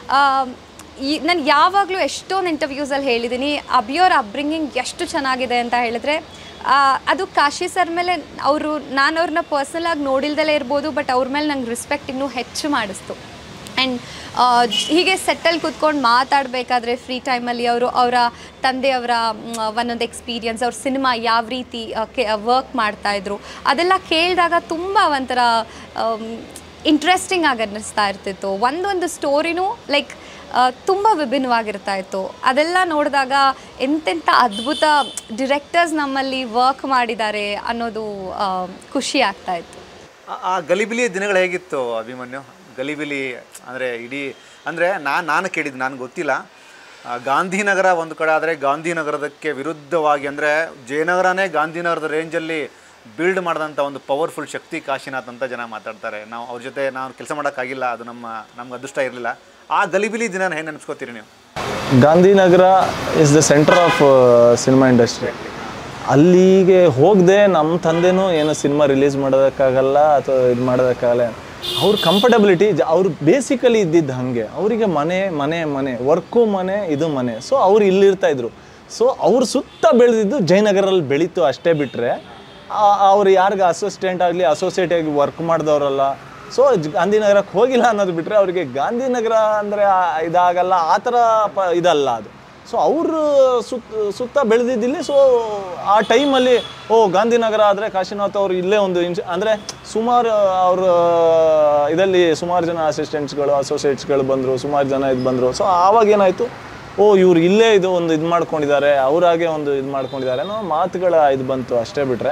ಈ ನಾನು ಯಾವಾಗಲೂ ಎಷ್ಟೊಂದು ಇಂಟರ್ವ್ಯೂಸಲ್ಲಿ ಹೇಳಿದ್ದೀನಿ ಅಭಿಯೋರ್ ಅಪ್ಬ್ರಿಂಗಿಂಗ್ ಎಷ್ಟು ಚೆನ್ನಾಗಿದೆ ಅಂತ ಹೇಳಿದ್ರೆ ಆ, ಅದು ಕಾಶಿ ಸರ್ ಮೇಲೆ ಅವರು ನಾನು ಅವ್ರನ್ನ ಪರ್ಸ್ನಲಾಗಿ ನೋಡಿಲ್ದಲೇ ಇರ್ಬೋದು ಬಟ್ ಅವ್ರ ಮೇಲೆ ನಂಗೆ ರೆಸ್ಪೆಕ್ಟ್ ಇನ್ನೂ ಹೆಚ್ಚು ಮಾಡಿಸ್ತು ಆ್ಯಂಡ್ ಹೀಗೆ ಸೆಟ್ಟಲ್ಲಿ ಕೂತ್ಕೊಂಡು ಮಾತಾಡಬೇಕಾದ್ರೆ ಫ್ರೀ ಟೈಮಲ್ಲಿ ಅವರು ಅವರ ತಂದೆಯವರ ಮ್, ಒಂದೊಂದು ಎಕ್ಸ್ಪೀರಿಯನ್ಸ್ ಅವ್ರ ಸಿನಿಮಾ ಯಾವ ರೀತಿ ವರ್ಕ್ ಮಾಡ್ತಾಯಿದ್ರು ಅದೆಲ್ಲ ಕೇಳಿದಾಗ ತುಂಬ ಒಂಥರ ಇಂಟ್ರೆಸ್ಟಿಂಗ್ ಆಗಿ ಅನ್ನಿಸ್ತಾ ಇರ್ತಿತ್ತು ಒಂದೊಂದು ಸ್ಟೋರಿನೂ ಲೈಕ್ ತುಂಬ ವಿಭಿನ್ನವಾಗಿರ್ತಾ ಇತ್ತು ಅದೆಲ್ಲ ನೋಡಿದಾಗ ಎಂತೆಂಥ ಅದ್ಭುತ ಡಿರೆಕ್ಟರ್ಸ್ ನಮ್ಮಲ್ಲಿ ವರ್ಕ್ ಮಾಡಿದ್ದಾರೆ ಅನ್ನೋದು ಆ, ಖುಷಿ ಆಗ್ತಾ ಇತ್ತು ಆ- ಆ ಗಲಿಬಿಲಿ ದಿನಗಳು ಹೇಗಿತ್ತು ಅಭಿಮನ್ಯು ಗಲಿಬಿಲಿ ಅಂದರೆ ಇಡೀ ಅಂದರೆ ನಾನು ನಾನು ಕೇಳಿದ್ದು ನನಗೆ ಗೊತ್ತಿಲ್ಲ ಆ, ಗಾಂಧಿನಗರ ಒಂದು ಕಡೆ ಆದರೆ ಗಾಂಧಿನಗರದಕ್ಕೆ ವಿರುದ್ಧವಾಗಿ ಅಂದರೆ ಜಯನಗರನೇ ಗಾಂಧಿನಗರದ ರೇಂಜಲ್ಲಿ ಬಿಲ್ಡ್ ಮಾಡಿದಂಥ ಒಂದು ಪವರ್ಫುಲ್ ಶಕ್ತಿ ಕಾಶಿನಾಥ್ ಅಂತ ಜನ ಮಾತಾಡ್ತಾರೆ ನಾವು ಅವ್ರ ಜೊತೆ ನಾವು ಕೆಲಸ ಮಾಡೋಕ್ಕಾಗಿಲ್ಲ ಅದು ನಮ್ಮ ನಮ್ಗೆ ಅದೃಷ್ಟ ಇರಲಿಲ್ಲ ಆ ಗಲಿಬಿಲಿ ದಿನ ಹೇಗೆ ನೆನೆಸ್ಕೋತೀರಿ ನೀವು Gandhinagar is the centre of cinema industry ಅಲ್ಲಿಗೆ ಹೋಗದೆ ನಮ್ಮ ತಂದೆನೂ ಏನೋ ಸಿನಿಮಾ ರಿಲೀಸ್ ಮಾಡೋದಕ್ಕಾಗಲ್ಲ ಅಥವಾ ಇದು ಮಾಡೋದಕ್ಕಾಗಲ್ಲ ಅವ್ರ ಕಂಫರ್ಟಬಿಲಿಟಿ ಅವ್ರು ಬೇಸಿಕಲಿ ಇದ್ದಿದ್ದು ಹಾಗೆ ಅವರಿಗೆ ಮನೆ ಮನೆ ಮನೆ ವರ್ಕು ಮನೆ ಇದು ಮನೆ ಸೊ ಅವ್ರು ಇಲ್ಲಿರ್ತಾ ಇದ್ರು ಸೊ ಅವ್ರ ಸುತ್ತ ಬೆಳೆದಿದ್ದು ಜಯನಗರಲ್ಲಿ ಬೆಳೀತು ಅಷ್ಟೇ ಬಿಟ್ಟರೆ ಅವ್ರು ಯಾರಿಗೆ ಅಸಿಸ್ಟೆಂಟ್ ಆಗಲಿ ಅಸೋಸಿಯೇಟ್ ಆಗಿ ವರ್ಕ್ ಮಾಡಿದವರಲ್ಲ ಸೊ ಗಾಂಧಿನಗರಕ್ಕೆ ಹೋಗಿಲ್ಲ ಅನ್ನೋದು ಬಿಟ್ಟರೆ ಅವರಿಗೆ ಗಾಂಧಿನಗರ ಅಂದರೆ ಇದಾಗಲ್ಲ ಆ ಥರ ಪ ಇದಲ್ಲ ಅದು ಸೊ ಅವರು ಸುತ್ತ ಸುತ್ತ ಬೆಳೆದಿದ್ದಿಲ್ಲಿ ಸೊ ಆ ಟೈಮಲ್ಲಿ ಓ ಗಾಂಧಿನಗರ ಆದರೆ ಕಾಶಿನಾಥ್ ಅವರು ಇಲ್ಲೇ ಒಂದು ಇನ್ಸ್ ಅಂದರೆ ಸುಮಾರು ಅವ್ರ ಇದರಲ್ಲಿ ಸುಮಾರು ಜನ ಅಸಿಸ್ಟೆಂಟ್ಸ್ಗಳು ಅಸೋಸಿಯೇಟ್ಸ್ಗಳು ಬಂದರು ಸುಮಾರು ಜನ ಇದು ಬಂದರು ಸೊ ಆವಾಗ ಏನಾಯಿತು ಓ ಇವ್ರು ಇಲ್ಲೇ ಇದು ಒಂದು ಇದು ಮಾಡ್ಕೊಂಡಿದ್ದಾರೆ ಅವರಾಗೆ ಒಂದು ಇದು ಮಾಡ್ಕೊಂಡಿದ್ದಾರೆ ಅನ್ನೋ ಮಾತುಗಳ ಇದು ಬಂತು ಅಷ್ಟೇ ಬಿಟ್ಟರೆ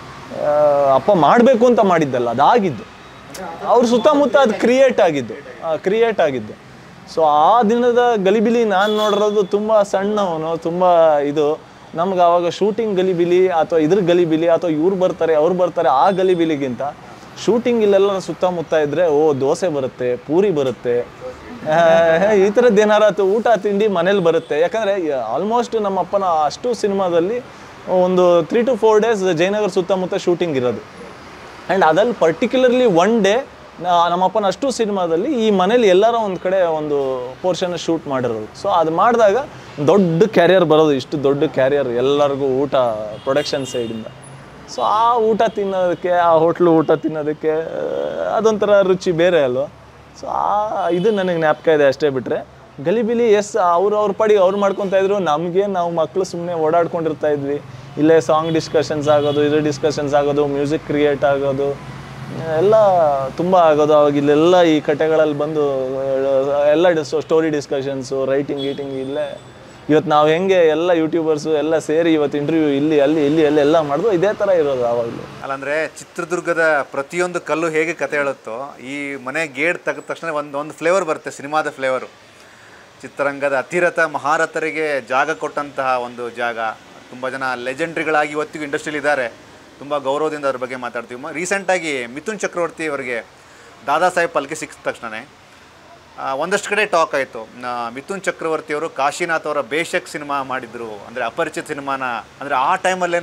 ಅಪ್ಪ ಮಾಡಬೇಕು ಅಂತ ಮಾಡಿದ್ದಲ್ಲ ಅದಾಗಿದ್ದು ಅವ್ರ ಸುತ್ತಮುತ್ತ ಅದು ಕ್ರಿಯೇಟ್ ಆಗಿದ್ದು ಕ್ರಿಯೇಟ್ ಆಗಿದ್ದು ಸೊ ಆ ದಿನದ ಗಲಿಬಿಲಿ ನಾನು ನೋಡಿರೋದು ತುಂಬ ಸಣ್ಣವನು ತುಂಬ ಇದು ನಮ್ಗೆ ಆವಾಗ ಶೂಟಿಂಗ್ ಗಲಿಬಿಲಿ ಅಥವಾ ಇದ್ರ ಗಲಿಬಿಲಿ ಅಥವಾ ಇವ್ರು ಬರ್ತಾರೆ ಅವ್ರು ಬರ್ತಾರೆ ಆ ಗಲಿಬಿಲಿಗಿಂತ ಶೂಟಿಂಗ್ ಇಲ್ಲೆಲ್ಲ ಸುತ್ತಮುತ್ತ ಇದ್ದರೆ ಓ ದೋಸೆ ಬರುತ್ತೆ ಪೂರಿ ಬರುತ್ತೆ ಆ, ಈ ಥರದ್ದು ಏನಾರ ಆಯ್ತು ಊಟ ತಿಂಡಿ ಮನೇಲಿ ಬರುತ್ತೆ ಯಾಕಂದರೆ ಆಲ್ಮೋಸ್ಟ್ ನಮ್ಮ ಅಪ್ಪನ ಅಷ್ಟು ಸಿನಿಮಾದಲ್ಲಿ ಒಂದು three two four days Jayanagar ಸುತ್ತಮುತ್ತ ಶೂಟಿಂಗ್ ಇರೋದು ಆ್ಯಂಡ್ ಅದಲ್ಲಿ ಪರ್ಟಿಕ್ಯುಲರ್ಲಿ ಒನ್ ಡೇ ನಮ್ಮಪ್ಪನ ಅಷ್ಟು ಸಿನಿಮಾದಲ್ಲಿ ಈ ಮನೇಲಿ ಎಲ್ಲರ ಒಂದು ಕಡೆ ಒಂದು ಪೋರ್ಷನ್ ಶೂಟ್ ಮಾಡಿರೋದು ಸೊ ಅದು ಮಾಡಿದಾಗ ದೊಡ್ಡ ಕ್ಯಾರಿಯರ್ ಬರೋದು ಇಷ್ಟು ದೊಡ್ಡ ಕ್ಯಾರಿಯರ್ ಎಲ್ಲರಿಗೂ ಊಟ ಪ್ರೊಡಕ್ಷನ್ ಸೈಡಿಂದ ಸೊ ಆ ಊಟ ತಿನ್ನೋದಕ್ಕೆ ಆ ಹೋಟ್ಲು ಊಟ ತಿನ್ನೋದಕ್ಕೆ ಆ, ಅದೊಂಥರ ರುಚಿ ಬೇರೆ ಅಲ್ವ ಸೊ ಆ ಇದು ನನಗೆ ಜ್ಞಾಪಕ ಇದೆ ಅಷ್ಟೇ ಬಿಟ್ಟರೆ ಗಲಿಬಿಲಿ ಎಸ್ ಅವ್ರು ಅವ್ರ ಪಾಡಿಗೆ ಅವ್ರು ಮಾಡ್ಕೊತಾ ಇದ್ರು ನಮಗೆ ನಾವು ಮಕ್ಕಳು ಸುಮ್ಮನೆ ಓಡಾಡ್ಕೊಂಡಿರ್ತಾ ಇದ್ವಿ ಇಲ್ಲೇ ಸಾಂಗ್ ಡಿಸ್ಕಷನ್ಸ್ ಆಗೋದು ಇದು ಡಿಸ್ಕಷನ್ಸ್ ಆಗೋದು ಮ್ಯೂಸಿಕ್ ಕ್ರಿಯೇಟ್ ಆಗೋದು ಎಲ್ಲ ತುಂಬ ಆಗೋದು ಅವಾಗ ಇಲ್ಲೆಲ್ಲ ಈ ಕಟ್ಟೆಗಳಲ್ಲಿ ಬಂದು ಆ, ಎಲ್ಲ ಸ್ಟೋರಿ ಡಿಸ್ಕಷನ್ಸು ರೈಟಿಂಗ್ ಗೀಟಿಂಗ್ ಇಲ್ಲೇ ಇವತ್ತು ನಾವು ಹೆಂಗೆ ಎಲ್ಲ ಯೂಟ್ಯೂಬರ್ಸು ಎಲ್ಲ ಸೇರಿ ಇವತ್ತು ಇಂಟರ್ವ್ಯೂ ಇಲ್ಲಿ ಅಲ್ಲಿ ಇಲ್ಲಿ ಅಲ್ಲಿ ಎಲ್ಲ ಮಾಡಿದ್ರು ಇದೇ ಥರ ಇರೋದು ಆವಾಗಲೂ ಅಲ್ಲಂದ್ರೆ ಚಿತ್ರದುರ್ಗದ ಪ್ರತಿಯೊಂದು ಕಲ್ಲು ಹೇಗೆ ಕತೆ ಹೇಳುತ್ತೋ ಈ ಮನೆ ಗೇಟ್ ತೆಗೆದ ತಕ್ಷಣ ಒಂದು ಒಂದು ಫ್ಲೇವರ್ ಬರುತ್ತೆ ಸಿನಿಮಾದ ಫ್ಲೇವರು ಚಿತ್ರರಂಗದ ಅತಿರಥ ಮಹಾರಥರಿಗೆ ಜಾಗ ಕೊಟ್ಟಂತಹ ಒಂದು ಜಾಗ ತುಂಬ ಜನ ಲೆಜೆಂಡ್ರಿಗಳಾಗಿ ಇವತ್ತಿಗೂ ಇಂಡಸ್ಟ್ರಿಲಿ ಇದ್ದಾರೆ ತುಂಬ ಗೌರವದಿಂದ ಅದ್ರ ಬಗ್ಗೆ ಮಾತಾಡ್ತೀವಿ ರೀಸೆಂಟಾಗಿ ಮಿಥುನ್ ಚಕ್ರವರ್ತಿ ಅವರಿಗೆ ದಾದಾ ಸಾಹೇಬ್ ಪಲ್ಕೆ ಸಿಕ್ಕಿದ ತಕ್ಷಣವೇ ಆ, ಒಂದಷ್ಟು ಕಡೆ ಟಾಕ್ ಆಯಿತು ಮಿಥುನ್ ಚಕ್ರವರ್ತಿ ಅವರು ಕಾಶಿನಾಥ್ ಅವರ ಬೇಷಕ್ ಸಿನಿಮಾ ಮಾಡಿದರು ಅಂದರೆ ಅಪರಿಚಿತ ಸಿನಿಮಾನ ಅಂದರೆ ಆ ಟೈಮಲ್ಲೇ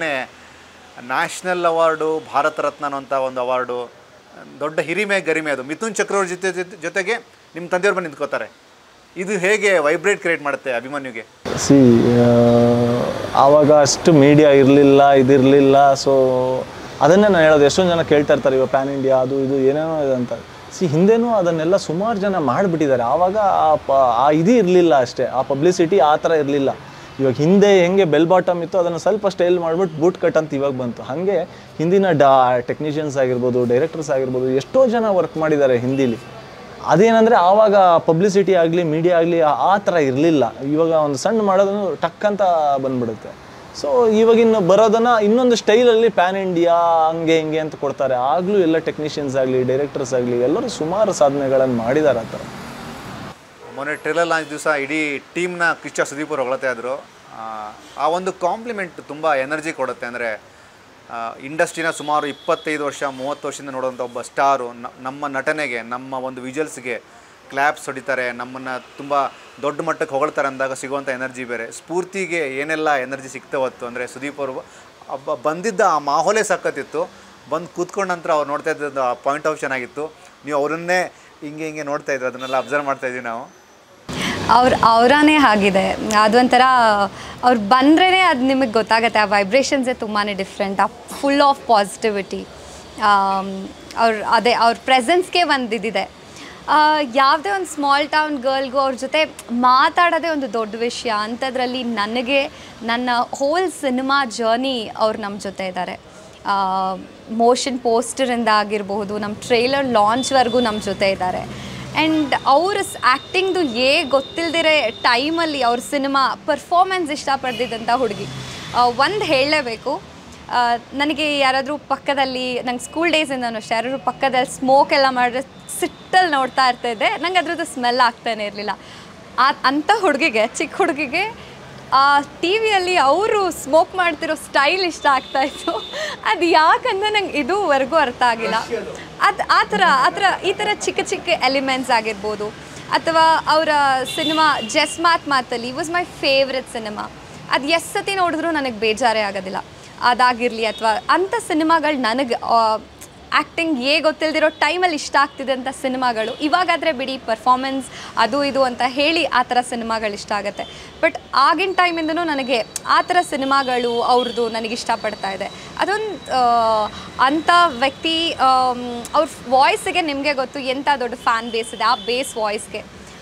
ನ್ಯಾಷನಲ್ ಅವಾರ್ಡು ಭಾರತ ರತ್ನ ಅನ್ನೋಂಥ ಒಂದು ಅವಾರ್ಡು ದೊಡ್ಡ ಹಿರಿಮೆ ಗರಿಮೆ ಅದು ಮಿಥುನ್ ಚಕ್ರವರ್ತಿ ಜೊತೆ ಜೊತೆ- ಜೊತೆಗೆ ನಿಮ್ಮ ತಂದೆಯವ್ರು ಬಂದು ನಿಂತ್ಕೋತಾರೆ ಇದು ಹೇಗೆ ವೈಬ್ರೇಟ್ ಕ್ರಿಯೇಟ್ ಮಾಡುತ್ತೆ ಅಭಿಮನ್ಯುಗೆ ಸಿ ಆವಾಗ ಅಷ್ಟು ಮೀಡಿಯಾ ಇರಲಿಲ್ಲ ಇದಿರಲಿಲ್ಲ ಸೊ ಅದನ್ನೇ ನಾನು ಹೇಳೋದು ಎಷ್ಟೊಂದು ಜನ ಕೇಳ್ತಾ ಇರ್ತಾರೆ ಇವಾಗ ಪ್ಯಾನ್ ಇಂಡಿಯಾ ಅದು ಇದು ಏನೇನೋ ಇದೆ ಅಂತ ಸಿ ಹಿಂದೆನೂ ಅದನ್ನೆಲ್ಲ ಸುಮಾರು ಜನ ಮಾಡಿಬಿಟ್ಟಿದ್ದಾರೆ ಆವಾಗ ಆ ಪ ಆ ಇದು ಇರಲಿಲ್ಲ ಅಷ್ಟೇ ಆ ಪಬ್ಲಿಸಿಟಿ ಆ ಥರ ಇರಲಿಲ್ಲ ಇವಾಗ ಹಿಂದೆ ಹೆಂಗೆ ಬೆಲ್ ಬಾಟಮ್ ಇತ್ತು ಅದನ್ನು ಸ್ವಲ್ಪ ಸ್ಟೈಲ್ ಮಾಡಿಬಿಟ್ಟು ಬೂಟ್ ಕಟ್ ಅಂತ ಇವಾಗ ಬಂತು ಹಾಗೆ ಹಿಂದಿನ ಡಾ ಟೆಕ್ನಿಷಿಯನ್ಸ್ ಆಗಿರ್ಬೋದು ಡೈರೆಕ್ಟರ್ಸ್ ಆಗಿರ್ಬೋದು ಎಷ್ಟೋ ಜನ ವರ್ಕ್ ಮಾಡಿದ್ದಾರೆ ಹಿಂದಿಲಿ ಅದೇನಂದರೆ ಆವಾಗ ಪಬ್ಲಿಸಿಟಿ ಆಗಲಿ ಮೀಡಿಯಾ ಆಗಲಿ ಆ ಥರ ಇರಲಿಲ್ಲ ಇವಾಗ ಒಂದು ಸಣ್ಣ ಮಾಡೋದನ್ನು ಟಕ್ ಅಂತ ಬಂದ್ಬಿಡುತ್ತೆ ಸೊ ಇವಾಗಿನ್ನು ಬರೋದನ್ನು ಇನ್ನೊಂದು ಸ್ಟೈಲಲ್ಲಿ ಪ್ಯಾನ್ ಇಂಡಿಯಾ ಹಂಗೆ ಹಿಂಗೆ ಅಂತ ಕೊಡ್ತಾರೆ ಆಗಲೂ ಎಲ್ಲ ಟೆಕ್ನಿಷಿಯನ್ಸ್ ಆಗಲಿ ಡೈರೆಕ್ಟರ್ಸ್ ಆಗಲಿ ಎಲ್ಲರೂ ಸುಮಾರು ಸಾಧನೆಗಳನ್ನು ಮಾಡಿದ್ದಾರೆ ಆ ಥರ ಮೊನ್ನೆ ಟ್ರೇಲರ್ ಲಾಂಚ್ ದಿವಸ ಇಡೀ ಟೀಮ್ನ ಕಿಚ್ಚ ಸುದೀಪ್ ಅವ್ರು ಹೊಗಳ್ತಾ ಇದ್ರು ಆ, ಆ ಒಂದು ಕಾಂಪ್ಲಿಮೆಂಟ್ ತುಂಬ ಎನರ್ಜಿ ಕೊಡುತ್ತೆ ಅಂದರೆ ಇಂಡಸ್ಟ್ರಿನ ಸುಮಾರು ಇಪ್ಪತ್ತೈದು ವರ್ಷ ಮೂವತ್ತು ವರ್ಷದಿಂದ ನೋಡುವಂಥ ಒಬ್ಬ ಸ್ಟಾರು ನಮ್ಮ ನಟನೆಗೆ ನಮ್ಮ ಒಂದು ವಿಜುವಲ್ಸ್ಗೆ ಕ್ಲ್ಯಾಪ್ಸ್ ಹೊಡಿತಾರೆ ನಮ್ಮನ್ನು ತುಂಬ ದೊಡ್ಡ ಮಟ್ಟಕ್ಕೆ ಹೊಗಳ್ತಾರೆ ಅಂದಾಗ ಸಿಗುವಂಥ ಎನರ್ಜಿ ಬೇರೆ ಸ್ಫೂರ್ತಿಗೆ ಏನೆಲ್ಲ ಎನರ್ಜಿ ಸಿಗ್ತಾವತ್ತು ಅಂದರೆ ಸುದೀಪ್ ಅವರು ಒಬ್ಬ ಬಂದಿದ್ದ ಆ ಮಾಹೋಲೇ ಸಖತ್ತಿತ್ತು ಬಂದು ಕೂತ್ಕೊಂಡ ನಂತರ ಅವ್ರು ನೋಡ್ತಾ ಇದ್ದದ್ದು ಆ ಪಾಯಿಂಟ್ ಆಫ್ ಚೆನ್ನಾಗಿತ್ತು ನೀವು ಅವರನ್ನೇ ಹಿಂಗೆ ಹಿಂಗೆ ನೋಡ್ತಾ ಇದ್ರು ಅದನ್ನೆಲ್ಲ ಅಬ್ಸರ್ವ್ ಮಾಡ್ತಾ ಇದ್ದೀವಿ ನಾವು ಅವ್ರ ಅವರಾನೇ ಆಗಿದೆ ಅದೊಂಥರ ಅವ್ರು ಬಂದ್ರೇ ಅದು ನಿಮಗೆ ಗೊತ್ತಾಗುತ್ತೆ ಆ ವೈಬ್ರೇಷನ್ಸೇ ತುಂಬಾ ಡಿಫ್ರೆಂಟ್ ಆ ಫುಲ್ ಆಫ್ ಪಾಸಿಟಿವಿಟಿ ಅವ್ರ ಅದೇ ಅವ್ರ ಪ್ರೆಸೆನ್ಸ್ಗೆ ಒಂದು ಇದಿದೆ ಆ, ಯಾವುದೇ ಒಂದು ಸ್ಮಾಲ್ ಟೌನ್ ಗರ್ಲ್ಗೂ ಅವ್ರ ಜೊತೆ ಮಾತಾಡೋದೇ ಒಂದು ದೊಡ್ಡ ವಿಷಯ ಅಂಥದ್ರಲ್ಲಿ ನನಗೆ ನನ್ನ ಹೋಲ್ ಸಿನಿಮಾ ಜರ್ನಿ ಅವ್ರು ನಮ್ಮ ಜೊತೆ ಇದ್ದಾರೆ ಮೋಷನ್ ಪೋಸ್ಟರಿಂದ ಆಗಿರಬಹುದು ನಮ್ಮ ಟ್ರೈಲರ್ ಲಾಂಚ್ವರೆಗೂ ನಮ್ಮ ಜೊತೆ ಇದ್ದಾರೆ ಆ್ಯಂಡ್ ಅವ್ರ ಆ್ಯಕ್ಟಿಂಗ್ದು ಏ ಗೊತ್ತಿಲ್ಲದಿರೋ ಟೈಮಲ್ಲಿ ಅವ್ರ ಸಿನಿಮಾ ಪರ್ಫಾರ್ಮೆನ್ಸ್ ಇಷ್ಟಪಡ್ದಿದ್ದಂಥ ಹುಡುಗಿ ಒಂದು ಹೇಳಲೇಬೇಕು ಆ, ನನಗೆ ಯಾರಾದರೂ ಪಕ್ಕದಲ್ಲಿ ನಂಗೆ ಸ್ಕೂಲ್ ಡೇಸಿಂದನೂ ಅಷ್ಟೇ ಯಾರಾದರೂ ಪಕ್ಕದಲ್ಲಿ ಸ್ಮೋಕ್ ಎಲ್ಲ ಮಾಡಿದ್ರೆ ಸಿಟ್ಟಲ್ಲಿ ನೋಡ್ತಾ ಇರ್ತಾಯಿದ್ದೆ ನಂಗೆ ಅದ್ರದ್ದು ಸ್ಮೆಲ್ ಆಗ್ತಾನೆ ಇರಲಿಲ್ಲ ಆ ಅಂಥ ಹುಡುಗಿಗೆ ಚಿಕ್ಕ ಹುಡುಗಿಗೆ ಆ ಟಿ ವಿಯಲ್ಲಿ ಅವರು ಸ್ಮೋಕ್ ಮಾಡ್ತಿರೋ ಸ್ಟೈಲ್ ಇಷ್ಟ ಆಗ್ತಾ ಇತ್ತು ಅದು ಯಾಕಂದ್ರೆ ನಂಗೆ ಇದುವರೆಗೂ ಅರ್ಥ ಆಗಿಲ್ಲ ಅದು ಆ ಥರ ಆ ಥರ ಈ ಥರ ಚಿಕ್ಕ ಚಿಕ್ಕ ಎಲಿಮೆಂಟ್ಸ್ ಆಗಿರ್ಬೋದು ಅಥವಾ ಅವರ ಸಿನಿಮಾ ಜಸ್ ಮಾತ್ ಮಾತಲ್ಲಿ ವಾಸ್ ಮೈ ಫೇವ್ರೆಟ್ ಸಿನಿಮಾ ಅದು ಎಷ್ಟು ಸತಿ ನೋಡಿದ್ರೂ ನನಗೆ ಬೇಜಾರೇ ಆಗೋದಿಲ್ಲ ಅದಾಗಿರಲಿ ಅಥವಾ ಅಂಥ ಸಿನಿಮಾಗಳು ನನಗೆ ಆ್ಯಕ್ಟಿಂಗ್ ಏ ಗೊತ್ತಿಲ್ದಿರೋ ಟೈಮಲ್ಲಿ ಇಷ್ಟ ಆಗ್ತಿದೆ ಅಂತ ಸಿನಿಮಾಗಳು ಇವಾಗಾದರೆ ಬಿಡಿ ಪರ್ಫಾರ್ಮೆನ್ಸ್ ಅದು ಇದು ಅಂತ ಹೇಳಿ ಆ ಥರ ಸಿನಿಮಾಗಳು ಇಷ್ಟ ಆಗುತ್ತೆ ಬಟ್ ಆಗಿನ ಟೈಮಿಂದನೂ ನನಗೆ ಆ ಥರ ಸಿನಿಮಾಗಳು ಅವ್ರದ್ದು ನನಗೆ ಇಷ್ಟಪಡ್ತಾ ಇದೆ ಅದೊಂದು ಅಂಥ ವ್ಯಕ್ತಿ ಆಮ್, ಅವ್ರ ವಾಯ್ಸಿಗೆ ನಿಮಗೆ ಗೊತ್ತು ಎಂಥ ದೊಡ್ಡ ಫ್ಯಾನ್ ಬೇಸ್ ಇದೆ ಆ ಬೇಸ್ ವಾಯ್ಸ್ಗೆ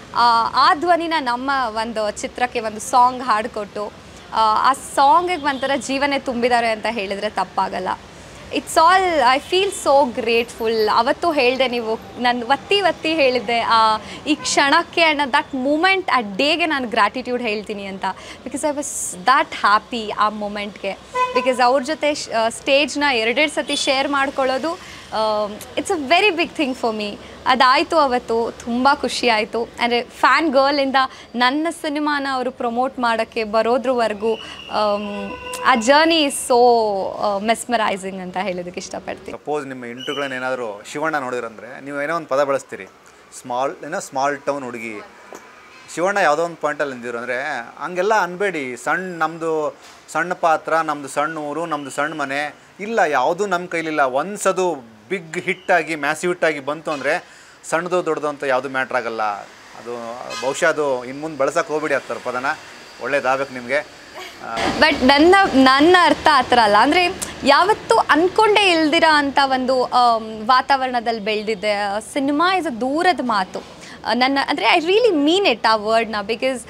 ಆ ಧ್ವನಿನ ನಮ್ಮ ಒಂದು ಚಿತ್ರಕ್ಕೆ ಒಂದು ಸಾಂಗ್ ಹಾಡಿಕೊಟ್ಟು ಆ ಸಾಂಗಿಗೆ ಒಂಥರ ಜೀವನೇ ತುಂಬಿದ್ದಾರೆ ಅಂತ ಹೇಳಿದರೆ ತಪ್ಪಾಗಲ್ಲ it's all I feel so grateful ಅವತ್ತು ಹೇಳಿದೆ ನೀವು ನಾನು ಒತ್ತಿ ಒತ್ತಿ ಹೇಳಿದ್ದೆ ಆ ಈ ಕ್ಷಣಕ್ಕೆ ಆ್ಯಂಡ್ ದಟ್ ಮೂಮೆಂಟ್ ಆ ಡೇಗೆ ನಾನು ಗ್ರ್ಯಾಟಿಟ್ಯೂಡ್ ಹೇಳ್ತೀನಿ ಅಂತ because I was that happy ಆ ಮೂಮೆಂಟ್ಗೆ ಬಿಕಾಸ್ ಅವ್ರ ಜೊತೆ ಸ್ಟೇಜ್ನ ಎರಡೆರಡು ಸತಿ ಶೇರ್ ಮಾಡ್ಕೊಳ್ಳೋದು it's a very big thing for me ಅದಾಯಿತು ಅವತ್ತು ತುಂಬ ಖುಷಿ ಆಯಿತು ಅಂದರೆ ಫ್ಯಾನ್ ಗರ್ಲಿಂದ ನನ್ನ ಸಿನಿಮಾನ ಅವರು ಪ್ರಮೋಟ್ ಮಾಡೋಕ್ಕೆ ಬರೋದ್ರವರೆಗೂ ಆಮ್, ಆ ಜರ್ನಿ ಇಸ್ ಸೋ ಮೆಸ್ಮರೈಸಿಂಗ್ ಅಂತ ಹೇಳೋದಕ್ಕೆ ಇಷ್ಟಪಡ್ತೀನಿ ಸಪೋಸ್ ನಿಮ್ಮ ಇಂಟ್ರುಗಳನ್ನ ಏನಾದರೂ ಶಿವಣ್ಣ ನೋಡಿದ್ರಂದ್ರೆ ನೀವು ಏನೋ ಒಂದು ಪದ ಬಳಸ್ತೀರಿ ಸ್ಮಾಲ್ ಏನೋ ಸ್ಮಾಲ್ ಟೌನ್ ಹುಡುಗಿ ಶಿವಣ್ಣ ಯಾವುದೋ ಒಂದು ಪಾಯಿಂಟಲ್ಲಿ ನಿಂತಿದ್ರು ಅಂದರೆ ಹಂಗೆಲ್ಲ ಅನ್ಬೇಡಿ ಸಣ್ಣ ನಮ್ಮದು ಸಣ್ಣ ಪಾತ್ರ ನಮ್ಮದು ಸಣ್ಣ ಊರು ನಮ್ಮದು ಸಣ್ಣ ಮನೆ ಇಲ್ಲ ಯಾವುದೂ ನಮ್ಮ ಕೈಲಿಲ್ಲ ಒನ್ಸ್ ಅದು ಬಿಗ್ ಹಿಟ್ಟಾಗಿ ಮ್ಯಾಸಿವ್ ಹಿಟ್ಟಾಗಿ ಬಂತು ಅಂದರೆ ಸಣ್ಣದು ದೊಡ್ಡದು ಅಂತ ಯಾವುದು ಮ್ಯಾಟ್ರ್ ಆಗಲ್ಲ ಅದು ಬಹುಶಃ ಅದು ಇನ್ನು ಮುಂದೆ ಬಳಸೋಕೆ ಹೋಗ್ಬಿಡಿ ಆ ಥರ ಪದನ ಒಳ್ಳೇದಾಗಬೇಕು ನಿಮಗೆ ಬಟ್ ನನ್ನ ನನ್ನ ಅರ್ಥ ಆ ಥರ ಅಲ್ಲ ಅಂದರೆ ಯಾವತ್ತೂ ಅಂದ್ಕೊಂಡೇ ಇಲ್ದಿರ ಅಂತ ಒಂದು ಆಮ್, ವಾತಾವರಣದಲ್ಲಿ ಬೆಳೆದಿದ್ದೆ ಸಿನಿಮಾ ಇಸ್ ಅ ದೂರದ ಮಾತು ಆ, ನನ್ನ ಅಂದರೆ ಐ ರಿಯಲಿ ಮೀನ್ ಇಟ್ ಆ ವರ್ಡ್ನ ಬಿಕಾಸ್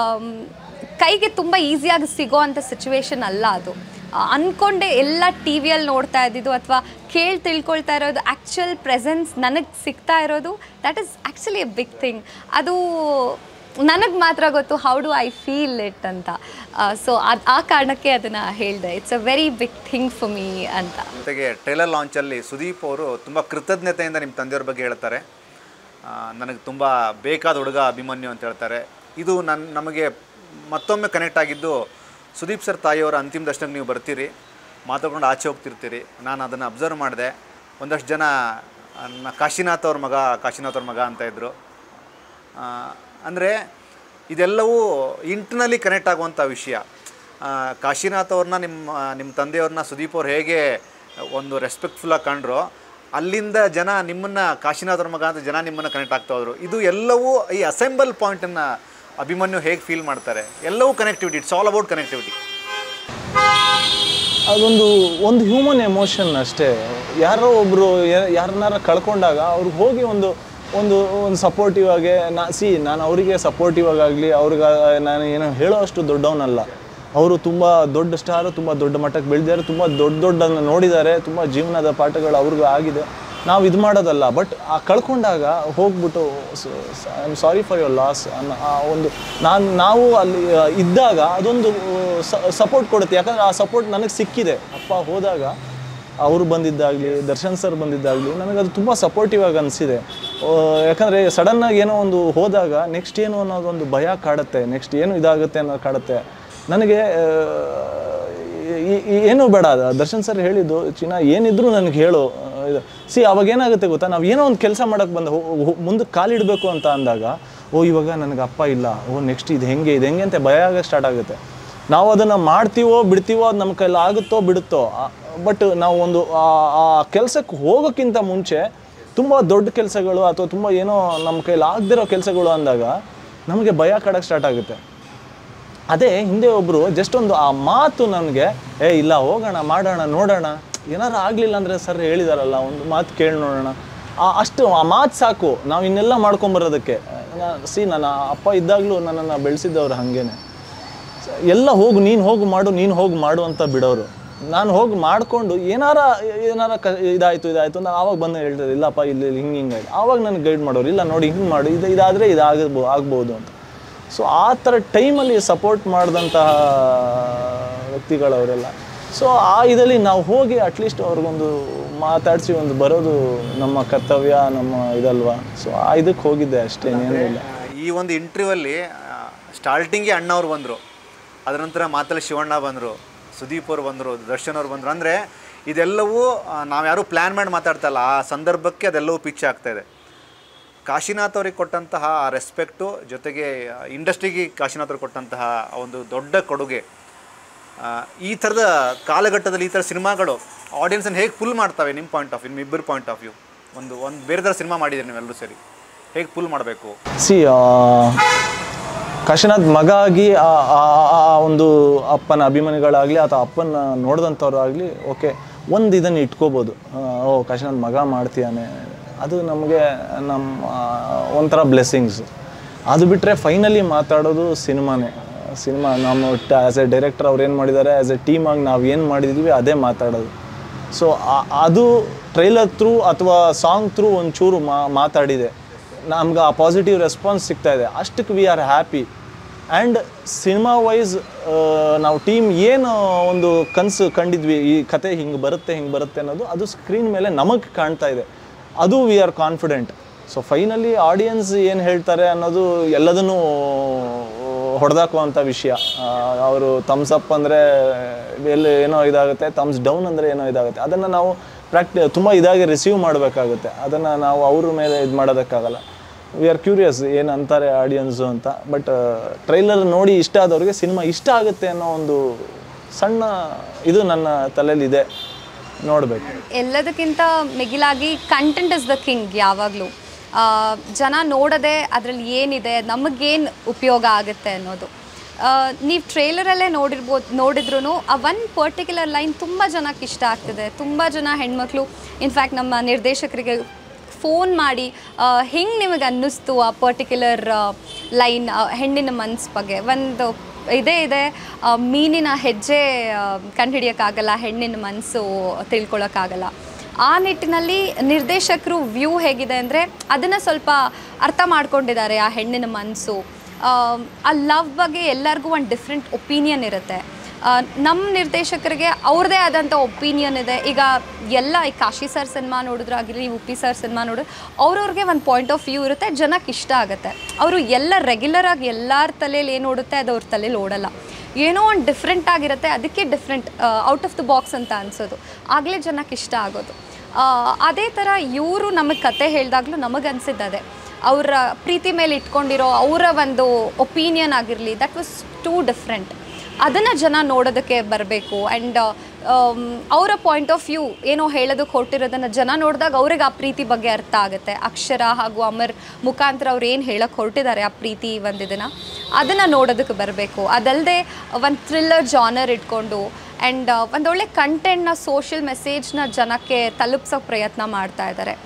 ಕೈಗೆ ತುಂಬ ಈಸಿಯಾಗಿ ಸಿಗೋ ಅಂಥ ಸಿಚುವೇಶನ್ ಅಲ್ಲ ಅದು ಆ, ಅಂದ್ಕೊಂಡೆ ಎಲ್ಲ ಟಿ ವಿಯಲ್ಲಿ ನೋಡ್ತಾ ಇದ್ದಿದ್ದು ಅಥವಾ ಕೇಳಿ ತಿಳ್ಕೊಳ್ತಾ ಇರೋದು ಆ್ಯಕ್ಚುಯಲ್ ಪ್ರೆಸೆನ್ಸ್ ನನಗೆ ಸಿಗ್ತಾ ಇರೋದು that is actually a big thing ಅದು ನನಗೆ ಮಾತ್ರ ಗೊತ್ತು how do I feel it ಅಂತ ಸೊ ಅದು ಆ ಕಾರಣಕ್ಕೆ ಅದನ್ನು ಹೇಳಿದೆ it's a very big thing for me ಅಂತ ಜೊತೆಗೆ ಟ್ರೈಲರ್ ಲಾಂಚಲ್ಲಿ ಸುದೀಪ್ ಅವರು ತುಂಬ ಕೃತಜ್ಞತೆಯಿಂದ ನಿಮ್ಮ ತಂದೆಯವ್ರ ಬಗ್ಗೆ ಹೇಳ್ತಾರೆ ಆ, ನನಗೆ ತುಂಬ ಬೇಕಾದ ಹುಡುಗ ಅಭಿಮನ್ಯು ಅಂತ ಹೇಳ್ತಾರೆ ಇದು ನನ್ನ ನಮಗೆ ಮತ್ತೊಮ್ಮೆ ಕನೆಕ್ಟ್ ಆಗಿದ್ದು ಸುದೀಪ್ ಸರ್ ತಾಯಿಯವರ ಅಂತಿಮ ದರ್ಶನಕ್ಕೆ ನೀವು ಬರ್ತೀರಿ ಮಾತಾಡ್ಕೊಂಡು ಆಚೆ ಹೋಗ್ತಿರ್ತೀರಿ ನಾನು ಅದನ್ನು ಅಬ್ಸರ್ವ್ ಮಾಡಿದೆ ಒಂದಷ್ಟು ಜನ ಆ, ನ- ಕಾಶಿನಾಥ್ ಅವ್ರ ಮಗ ಕಾಶಿನಾಥ್ ಅವ್ರ ಮಗ ಅಂತ ಇದ್ದರು ಅಂದರೆ ಇದೆಲ್ಲವೂ ಇಂಟರ್ನಲ್ಲಿ ಕನೆಕ್ಟ್ ಆಗುವಂಥ ವಿಷಯ ಆ, ಕಾಶಿನಾಥ್ ಅವ್ರನ್ನ ನಿಮ್ಮ ನಿಮ್ಮ ತಂದೆಯವ್ರನ್ನ ಸುದೀಪ್ ಅವ್ರು ಹೇಗೆ ಒಂದು ರೆಸ್ಪೆಕ್ಟ್ಫುಲ್ಲಾಗಿ ಕಂಡ್ರೋ ಅಲ್ಲಿಂದ ಜನ ನಿಮ್ಮನ್ನು ಕಾಶಿನಾಥ್ ಅವ್ರ ಮಗ ಅಂತ ಜನ ನಿಮ್ಮನ್ನು ಕನೆಕ್ಟ್ ಆಗ್ತಾ ಹೋದ್ರು ಇದು ಎಲ್ಲವೂ ಈ ಅಸೆಂಬಲ್ ಪಾಯಿಂಟನ್ನು ಅಭಿಮನ್ಯು ಹೇಗೆ ಫೀಲ್ ಮಾಡ್ತಾರೆ ಎಲ್ಲವೂ connectivity it's all about connectivity ಅದೊಂದು ಒಂದು ಹ್ಯೂಮನ್ ಎಮೋಷನ್ ಅಷ್ಟೇ ಯಾರೋ ಒಬ್ಬರು ಯಾರನ್ನಾರ ಕಳ್ಕೊಂಡಾಗ ಅವ್ರಿಗೆ ಹೋಗಿ ಒಂದು ಒಂದು ಒಂದು ಸಪೋರ್ಟಿವ್ ಆಗಿ ನಾ ಸಿ ನಾನು ಅವರಿಗೆ ಸಪೋರ್ಟಿವ್ ಆಗಲಿ ಅವ್ರಿಗೆ ನಾನು ಏನೋ ಹೇಳೋ ಅಷ್ಟು ದೊಡ್ಡವನಲ್ಲ ಅವರು ತುಂಬ ದೊಡ್ಡ ಸ್ಟಾರು ತುಂಬ ದೊಡ್ಡ ಮಟ್ಟಕ್ಕೆ ಬೆಳೆದಿದ್ದಾರೆ ತುಂಬ ದೊಡ್ಡ ದೊಡ್ಡನ್ನು ನೋಡಿದ್ದಾರೆ ತುಂಬ ಜೀವನದ ಪಾಠಗಳು ಅವ್ರಿಗೂ ಆಗಿದೆ ನಾವು ಇದು ಮಾಡೋದಲ್ಲ ಬಟ್ ಆ ಕಳ್ಕೊಂಡಾಗ ಹೋಗ್ಬಿಟ್ಟು I am sorry for your loss ಅನ್ನೋ ಆ ಒಂದು ನಾನು ನಾವು ಅಲ್ಲಿ ಆ, ಇದ್ದಾಗ ಅದೊಂದು ಸಪೋರ್ಟ್ ಕೊಡುತ್ತೆ ಯಾಕಂದರೆ ಆ ಸಪೋರ್ಟ್ ನನಗೆ ಸಿಕ್ಕಿದೆ ಅಪ್ಪ ಹೋದಾಗ ಅವರು ಬಂದಿದ್ದಾಗಲಿ ದರ್ಶನ್ ಸರ್ ಬಂದಿದ್ದಾಗಲಿ ನನಗೆ ಅದು ತುಂಬ ಸಪೋರ್ಟಿವ್ ಆಗಿ ಅನಿಸಿದೆ ಯಾಕಂದರೆ ಸಡನ್ನಾಗಿ ಏನೋ ಒಂದು ಹೋದಾಗ ನೆಕ್ಸ್ಟ್ ಏನು ಅನ್ನೋದೊಂದು ಭಯ ಕಾಡುತ್ತೆ ನೆಕ್ಸ್ಟ್ ಏನು ಇದಾಗುತ್ತೆ ಅನ್ನೋದು ಕಾಡುತ್ತೆ ನನಗೆ ಆ, ಈ- ಈ- ಏನು ಬೇಡ ಅದು ದರ್ಶನ್ ಸರ್ ಹೇಳಿದ್ದು ಚಿನ್ನ ಏನಿದ್ರು ನನಗೆ ಹೇಳು ಆ, ಇದು ಸಿ ಅವಾಗ ಏನಾಗುತ್ತೆ ಗೊತ್ತಾ ನಾವು ಏನೋ ಒಂದು ಕೆಲಸ ಮಾಡೋಕ್ಕೆ ಬಂದ ಮುಂದಕ್ಕೆ ಕಾಲಿಡಬೇಕು ಅಂತ ಅಂದಾಗ ಓ ಇವಾಗ ನನಗೆ ಅಪ್ಪ ಇಲ್ಲ ಓ ನೆಕ್ಸ್ಟ್ ಇದು ಹೆಂಗೆ ಇದು ಹೆಂಗೆ ಅಂತ ಭಯ ಆಗಕ್ಕೆ ಸ್ಟಾರ್ಟ್ ಆಗುತ್ತೆ ನಾವು ಅದನ್ನು ಮಾಡ್ತೀವೋ ಬಿಡ್ತೀವೋ ಅದು ನಮ್ಮ ಕೈಲಿ ಆಗುತ್ತೋ ಬಿಡುತ್ತೋ ಬಟ್ ನಾವು ಒಂದು ಆ- ಆ ಕೆಲಸಕ್ಕೆ ಹೋಗೋಕ್ಕಿಂತ ಮುಂಚೆ ತುಂಬ ದೊಡ್ಡ ಕೆಲಸಗಳು ಅಥವಾ ತುಂಬ ಏನೋ ನಮ್ಮ ಕೈಲಿ ಆಗದಿರೋ ಕೆಲಸಗಳು ಅಂದಾಗ ನಮಗೆ ಭಯ ಕಾಡಕ್ಕೆ ಸ್ಟಾರ್ಟ್ ಆಗುತ್ತೆ ಅದೇ ಹಿಂದೆ ಒಬ್ಬರು ಜಸ್ಟ್ ಒಂದು ಆ ಮಾತು ನನಗೆ ಏ ಇಲ್ಲ ಹೋಗೋಣ ಮಾಡೋಣ ನೋಡೋಣ ಏನಾರು ಆಗಲಿಲ್ಲ ಅಂದರೆ ಸರ್ ಹೇಳಿದಾರಲ್ಲ ಒಂದು ಮಾತು ಕೇಳಿ ನೋಡೋಣ ಆ ಅಷ್ಟು ಆ ಮಾತು ಸಾಕು ನಾವು ಇನ್ನೆಲ್ಲ ಮಾಡ್ಕೊಂಬರೋದಕ್ಕೆ ಸಿ ನನ್ನ ಅಪ್ಪ ಇದ್ದಾಗಲೂ ನನ್ನನ್ನು ಬೆಳೆಸಿದ್ದವ್ರು ಹಾಗೇನೆ ಎಲ್ಲ ಹೋಗು ನೀನು ಹೋಗು ಮಾಡು ನೀನು ಹೋಗಿ ಮಾಡು ಅಂತ ಬಿಡೋರು ನಾನು ಹೋಗಿ ಮಾಡಿಕೊಂಡು ಏನಾರ ಏನಾರ ಕ ಇದಾಯಿತು ಇದಾಯಿತು ನಾನು ಆವಾಗ ಬಂದು ಹೇಳ್ತಾರೆ ಇಲ್ಲಪ್ಪ ಇಲ್ಲಿ ಹಿಂಗೆ ಹಿಂಗೆ ಆಯ್ತು ಆವಾಗ ನನಗೆ ಗೈಡ್ ಮಾಡೋರು ಇಲ್ಲ ನೋಡಿ ಹಿಂಗೆ ಮಾಡು ಇದು ಇದಾದರೆ ಇದಾಗಬೋ ಆಗ್ಬೋದು ಅಂತ ಸೊ ಆ ಥರ ಟೈಮಲ್ಲಿ ಸಪೋರ್ಟ್ ಮಾಡಿದಂತಹ ವ್ಯಕ್ತಿಗಳವರೆಲ್ಲ ಸೊ ಆ ಇದರಲ್ಲಿ ನಾವು ಹೋಗಿ ಅಟ್ಲೀಸ್ಟ್ ಅವ್ರಿಗೊಂದು ಮಾತಾಡಿಸಿ ಒಂದು ಬರೋದು ನಮ್ಮ ಕರ್ತವ್ಯ ನಮ್ಮ ಇದಲ್ವಾ ಸೊ ಆ ಇದಕ್ಕೆ ಹೋಗಿದ್ದೆ ಅಷ್ಟೇ ಇನ್ನೇನೂ ಇಲ್ಲ ಈ ಒಂದು ಇಂಟರ್ವ್ಯೂವಲ್ಲಿ ಸ್ಟಾರ್ಟಿಂಗೇ ಅಣ್ಣವ್ರು ಬಂದರು ಅದರ ನಂತರ ಮಾತಲ್ಲಿ ಶಿವಣ್ಣ ಬಂದರು ಸುದೀಪ್ ಅವ್ರು ಬಂದರು ದರ್ಶನ್ ಅವ್ರು ಬಂದರು ಅಂದರೆ ಇದೆಲ್ಲವೂ ನಾವು ಯಾರೂ ಪ್ಲ್ಯಾನ್ ಮಾಡಿ ಮಾತಾಡ್ತಾ ಇಲ್ಲ ಆ ಸಂದರ್ಭಕ್ಕೆ ಅದೆಲ್ಲವೂ ಪಿಚ್ ಆಗ್ತಾ ಇದೆ ಕಾಶಿನಾಥ್ ಅವ್ರಿಗೆ ಕೊಟ್ಟಂತಹ ಆ ರೆಸ್ಪೆಕ್ಟು ಜೊತೆಗೆ ಇಂಡಸ್ಟ್ರಿಗೆ ಕಾಶಿನಾಥ್ ಅವ್ರಿಗೆ ಕೊಟ್ಟಂತಹ ಆ ಒಂದು ದೊಡ್ಡ ಕೊಡುಗೆ ಆ, ಈ ಥರದ ಕಾಲಘಟ್ಟದಲ್ಲಿ ಈ ಥರ ಸಿನಿಮಾಗಳು ಆಡಿಯನ್ಸನ್ನು ಹೇಗೆ ಫುಲ್ ಮಾಡ್ತವೆ ನಿಮ್ಮ ಪಾಯಿಂಟ್ ಆಫ್ ವ್ಯೂ ನಿಮ್ಮ ಇಬ್ಬರು ಪಾಯಿಂಟ್ ಆಫ್ ವ್ಯೂ ಒಂದು ಒಂದು ಬೇರೆ ಥರ ಸಿನಿಮಾ ಮಾಡಿದ್ದೀರಿ ನೀವೆಲ್ಲರೂ ಸೇರಿ ಹೇಗೆ ಫುಲ್ ಮಾಡಬೇಕು ಸಿ ಕಾಶಿನಾಥ್ ಮಗ ಆಗಿ ಆ ಆ- ಆ ಒಂದು ಅಪ್ಪನ ಅಭಿಮಾನಿಗಳಾಗಲಿ ಅಥವಾ ಅಪ್ಪನ ನೋಡಿದಂಥವ್ರು ಆಗಲಿ ಓಕೆ ಒಂದು ಇದನ್ನು ಇಟ್ಕೋಬೋದು ಆ, ಓ ಕಾಶಿನಾಥ್ ಮಗ ಮಾಡ್ತೀಯಾನೆ ಅದು ನಮಗೆ ನಮ್ಮ ಆ, ಒಂಥರ ಬ್ಲೆಸ್ಸಿಂಗ್ಸ್ ಅದು ಬಿಟ್ಟರೆ ಫೈನಲಿ ಮಾತಾಡೋದು ಸಿನಿಮಾನೇ ಸಿನಿಮಾ ನಮ್ಮ ಆ್ಯಸ್ ಎ ಡೈರೆಕ್ಟರ್ ಅವ್ರು ಏನು ಮಾಡಿದ್ದಾರೆ ಆ್ಯಸ್ ಎ ಟೀಮ್ ಆಗಿ ನಾವು ಏನು ಮಾಡಿದ್ವಿ ಅದೇ ಮಾತಾಡೋದು ಸೊ ಅದು ಟ್ರೈಲರ್ ಥ್ರೂ ಅಥವಾ ಸಾಂಗ್ ಥ್ರೂ ಒಂಚೂರು ಮಾ ಮಾತಾಡಿದೆ ನಮ್ಗೆ ಆ ಪಾಸಿಟಿವ್ ರೆಸ್ಪಾನ್ಸ್ ಸಿಗ್ತಾ ಇದೆ ಅಷ್ಟಕ್ಕೆ we are happy and cinema wise ನಾವು ಟೀಮ್ ಏನು ಒಂದು ಕನಸು ಕಂಡಿದ್ವಿ ಈ ಕತೆ ಹಿಂಗೆ ಬರುತ್ತೆ ಹಿಂಗೆ ಬರುತ್ತೆ ಅನ್ನೋದು ಅದು ಸ್ಕ್ರೀನ್ ಮೇಲೆ ನಮಗೆ ಕಾಣ್ತಾ ಇದೆ ಅದು we are confident so finally audience ಏನು ಹೇಳ್ತಾರೆ ಅನ್ನೋದು ಎಲ್ಲದನ್ನೂ ಹೊಡೆದಾಕುವಂಥ ವಿಷಯ ಅವರು ಥಮ್ಸ್ ಅಪ್ ಅಂದರೆ ಎಲ್ಲಿ ಏನೋ ಇದಾಗುತ್ತೆ ಥಮ್ಸ್ ಡೌನ್ ಅಂದರೆ ಏನೋ ಇದಾಗುತ್ತೆ ಅದನ್ನು ನಾವು ಪ್ರಾಕ್ಟಿ ತುಂಬ ಇದಾಗಿ ರಿಸೀವ್ ಮಾಡಬೇಕಾಗುತ್ತೆ ಅದನ್ನು ನಾವು ಅವ್ರ ಮೇಲೆ ಇದು ಮಾಡೋದಕ್ಕಾಗಲ್ಲ ವಿ ಆರ್ ಕ್ಯೂರಿಯಸ್ ಏನು ಅಂತಾರೆ ಆಡಿಯನ್ಸು ಅಂತ ಬಟ್ ಟ್ರೈಲರ್ ನೋಡಿ ಇಷ್ಟ ಆದವ್ರಿಗೆ ಸಿನಿಮಾ ಇಷ್ಟ ಆಗುತ್ತೆ ಅನ್ನೋ ಒಂದು ಸಣ್ಣ ಇದು ನನ್ನ ತಲೆಯಲ್ಲಿದೆ ನೋಡಬೇಕು ಎಲ್ಲದಕ್ಕಿಂತ ಮಿಗಿಲಾಗಿ ಕಂಟೆಂಟ್ ಇಸ್ ದ ಕಿಂಗ್ ಯಾವಾಗಲೂ ಜನ ನೋಡದೆ ಅದರಲ್ಲಿ ಏನಿದೆ ನಮಗೇನು ಉಪಯೋಗ ಆಗುತ್ತೆ ಅನ್ನೋದು ನೀವು ಟ್ರೇಲರಲ್ಲೇ ನೋಡಿರ್ಬೋದು ನೋಡಿದ್ರು ಆ ಒನ್ ಪರ್ಟಿಕ್ಯುಲರ್ ಲೈನ್ ತುಂಬ ಜನಕ್ಕೆ ಇಷ್ಟ ಆಗ್ತಿದೆ ತುಂಬ ಜನ ಹೆಣ್ಮಕ್ಳು ಇನ್ಫ್ಯಾಕ್ಟ್ ನಮ್ಮ ನಿರ್ದೇಶಕರಿಗೆ ಫೋನ್ ಮಾಡಿ ಹೆಂಗೆ ನಿಮಗೆ ಅನ್ನಿಸ್ತು ಆ ಪರ್ಟಿಕ್ಯುಲರ್ ಲೈನ್ ಹೆಣ್ಣಿನ ಮನ್ಸು ಬಗ್ಗೆ ಒಂದು ಇದೇ ಇದೆ ಆ, ಮೀನಿನ ಹೆಜ್ಜೆ ಕಂಡುಹಿಡಿಯೋಕ್ಕಾಗಲ್ಲ ಹೆಣ್ಣಿನ ಮನಸ್ಸು ತಿಳ್ಕೊಳಕ್ಕಾಗಲ್ಲ ಆ ನಿಟ್ಟಿನಲ್ಲಿ ನಿರ್ದೇಶಕರು ವ್ಯೂ ಹೇಗಿದೆ ಅಂದರೆ ಅದನ್ನು ಸ್ವಲ್ಪ ಅರ್ಥ ಮಾಡ್ಕೊಂಡಿದ್ದಾರೆ ಆ ಹೆಣ್ಣಿನ ಮನಸ್ಸು ಆ ಲವ್ ಬಗ್ಗೆ ಎಲ್ಲರಿಗೂ ಒಂದು ಡಿಫ್ರೆಂಟ್ ಒಪಿನಿಯನ್ ಇರುತ್ತೆ ಆ, ನಮ್ಮ ನಿರ್ದೇಶಕರಿಗೆ ಅವ್ರದ್ದೇ ಆದಂಥ ಒಪಿನಿಯನ್ ಇದೆ ಈಗ ಎಲ್ಲ ಈ ಕಾಶಿ ಸರ್ ಸಿನಿಮಾ ನೋಡಿದ್ರಾಗಿರಲಿ ಉಪ್ಪಿ ಸರ್ ಸಿನಿಮಾ ನೋಡಿದ್ರೆ ಅವ್ರವ್ರಿಗೆ ಒಂದು ಪಾಯಿಂಟ್ ಆಫ್ ವ್ಯೂ ಇರುತ್ತೆ ಜನಕ್ಕೆ ಇಷ್ಟ ಆಗುತ್ತೆ ಅವರು ಎಲ್ಲ ರೆಗ್ಯುಲರ್ ಆಗಿ ಎಲ್ಲರ ತಲೆಯಲ್ಲಿ ಏನು ಓಡುತ್ತೆ ಅದು ಅವ್ರ ತಲೆಯಲ್ಲಿ ಓಡಲ್ಲ ಏನೋ ಒಂದು ಡಿಫ್ರೆಂಟ್ ಆಗಿರುತ್ತೆ ಅದಕ್ಕೆ different out of the box ಅಂತ ಅನ್ಸೋದು ಆಗಲೇ ಜನಕ್ಕೆ ಇಷ್ಟ ಆಗೋದು ಆ, ಅದೇ ಥರ ಇವರು ನಮಗೆ ಕತೆ ಹೇಳಿದಾಗಲೂ ನಮಗೆ ಅನಿಸಿದ್ದದೆ ಅವರ ಪ್ರೀತಿ ಮೇಲೆ ಇಟ್ಕೊಂಡಿರೋ ಅವರ ಒಂದು ಒಪಿನಿಯನ್ ಆಗಿರಲಿ ದಟ್ ವಾಸ್ ಟೂ ಡಿಫ್ರೆಂಟ್ ಅದನ್ನು ಜನ ನೋಡೋದಕ್ಕೆ ಬರಬೇಕು ಆ್ಯಂಡ್ ಅವರ ಪಾಯಿಂಟ್ ಆಫ್ ವ್ಯೂ ಏನೋ ಹೇಳೋದಕ್ಕೆ ಹೊರಟಿರೋದನ್ನು ಜನ ನೋಡಿದಾಗ ಅವ್ರಿಗೆ ಆ ಪ್ರೀತಿ ಬಗ್ಗೆ ಅರ್ಥ ಆಗುತ್ತೆ ಅಕ್ಷರ ಹಾಗೂ ಅಮರ್ ಮುಖಾಂತರ ಅವ್ರು ಏನು ಹೇಳೋಕ್ಕೆ ಹೊರಟಿದ್ದಾರೆ ಆ ಪ್ರೀತಿ ಒಂದು ಇದನ್ನು ಅದನ್ನು ನೋಡೋದಕ್ಕೆ ಬರಬೇಕು ಅದಲ್ಲದೆ ಒಂದು ಥ್ರಿಲ್ಲರ್ ಜಾನರ್ ಇಟ್ಕೊಂಡು ಆ್ಯಂಡ್ ಒಂದೊಳ್ಳೆ ಕಂಟೆಂಟ್ನ ಸೋಷಿಯಲ್ ಮೆಸೇಜ್ನ ಜನಕ್ಕೆ ತಲುಪಿಸೋಕೆ ಪ್ರಯತ್ನ ಮಾಡ್ತಾ ಇದ್ದಾರೆ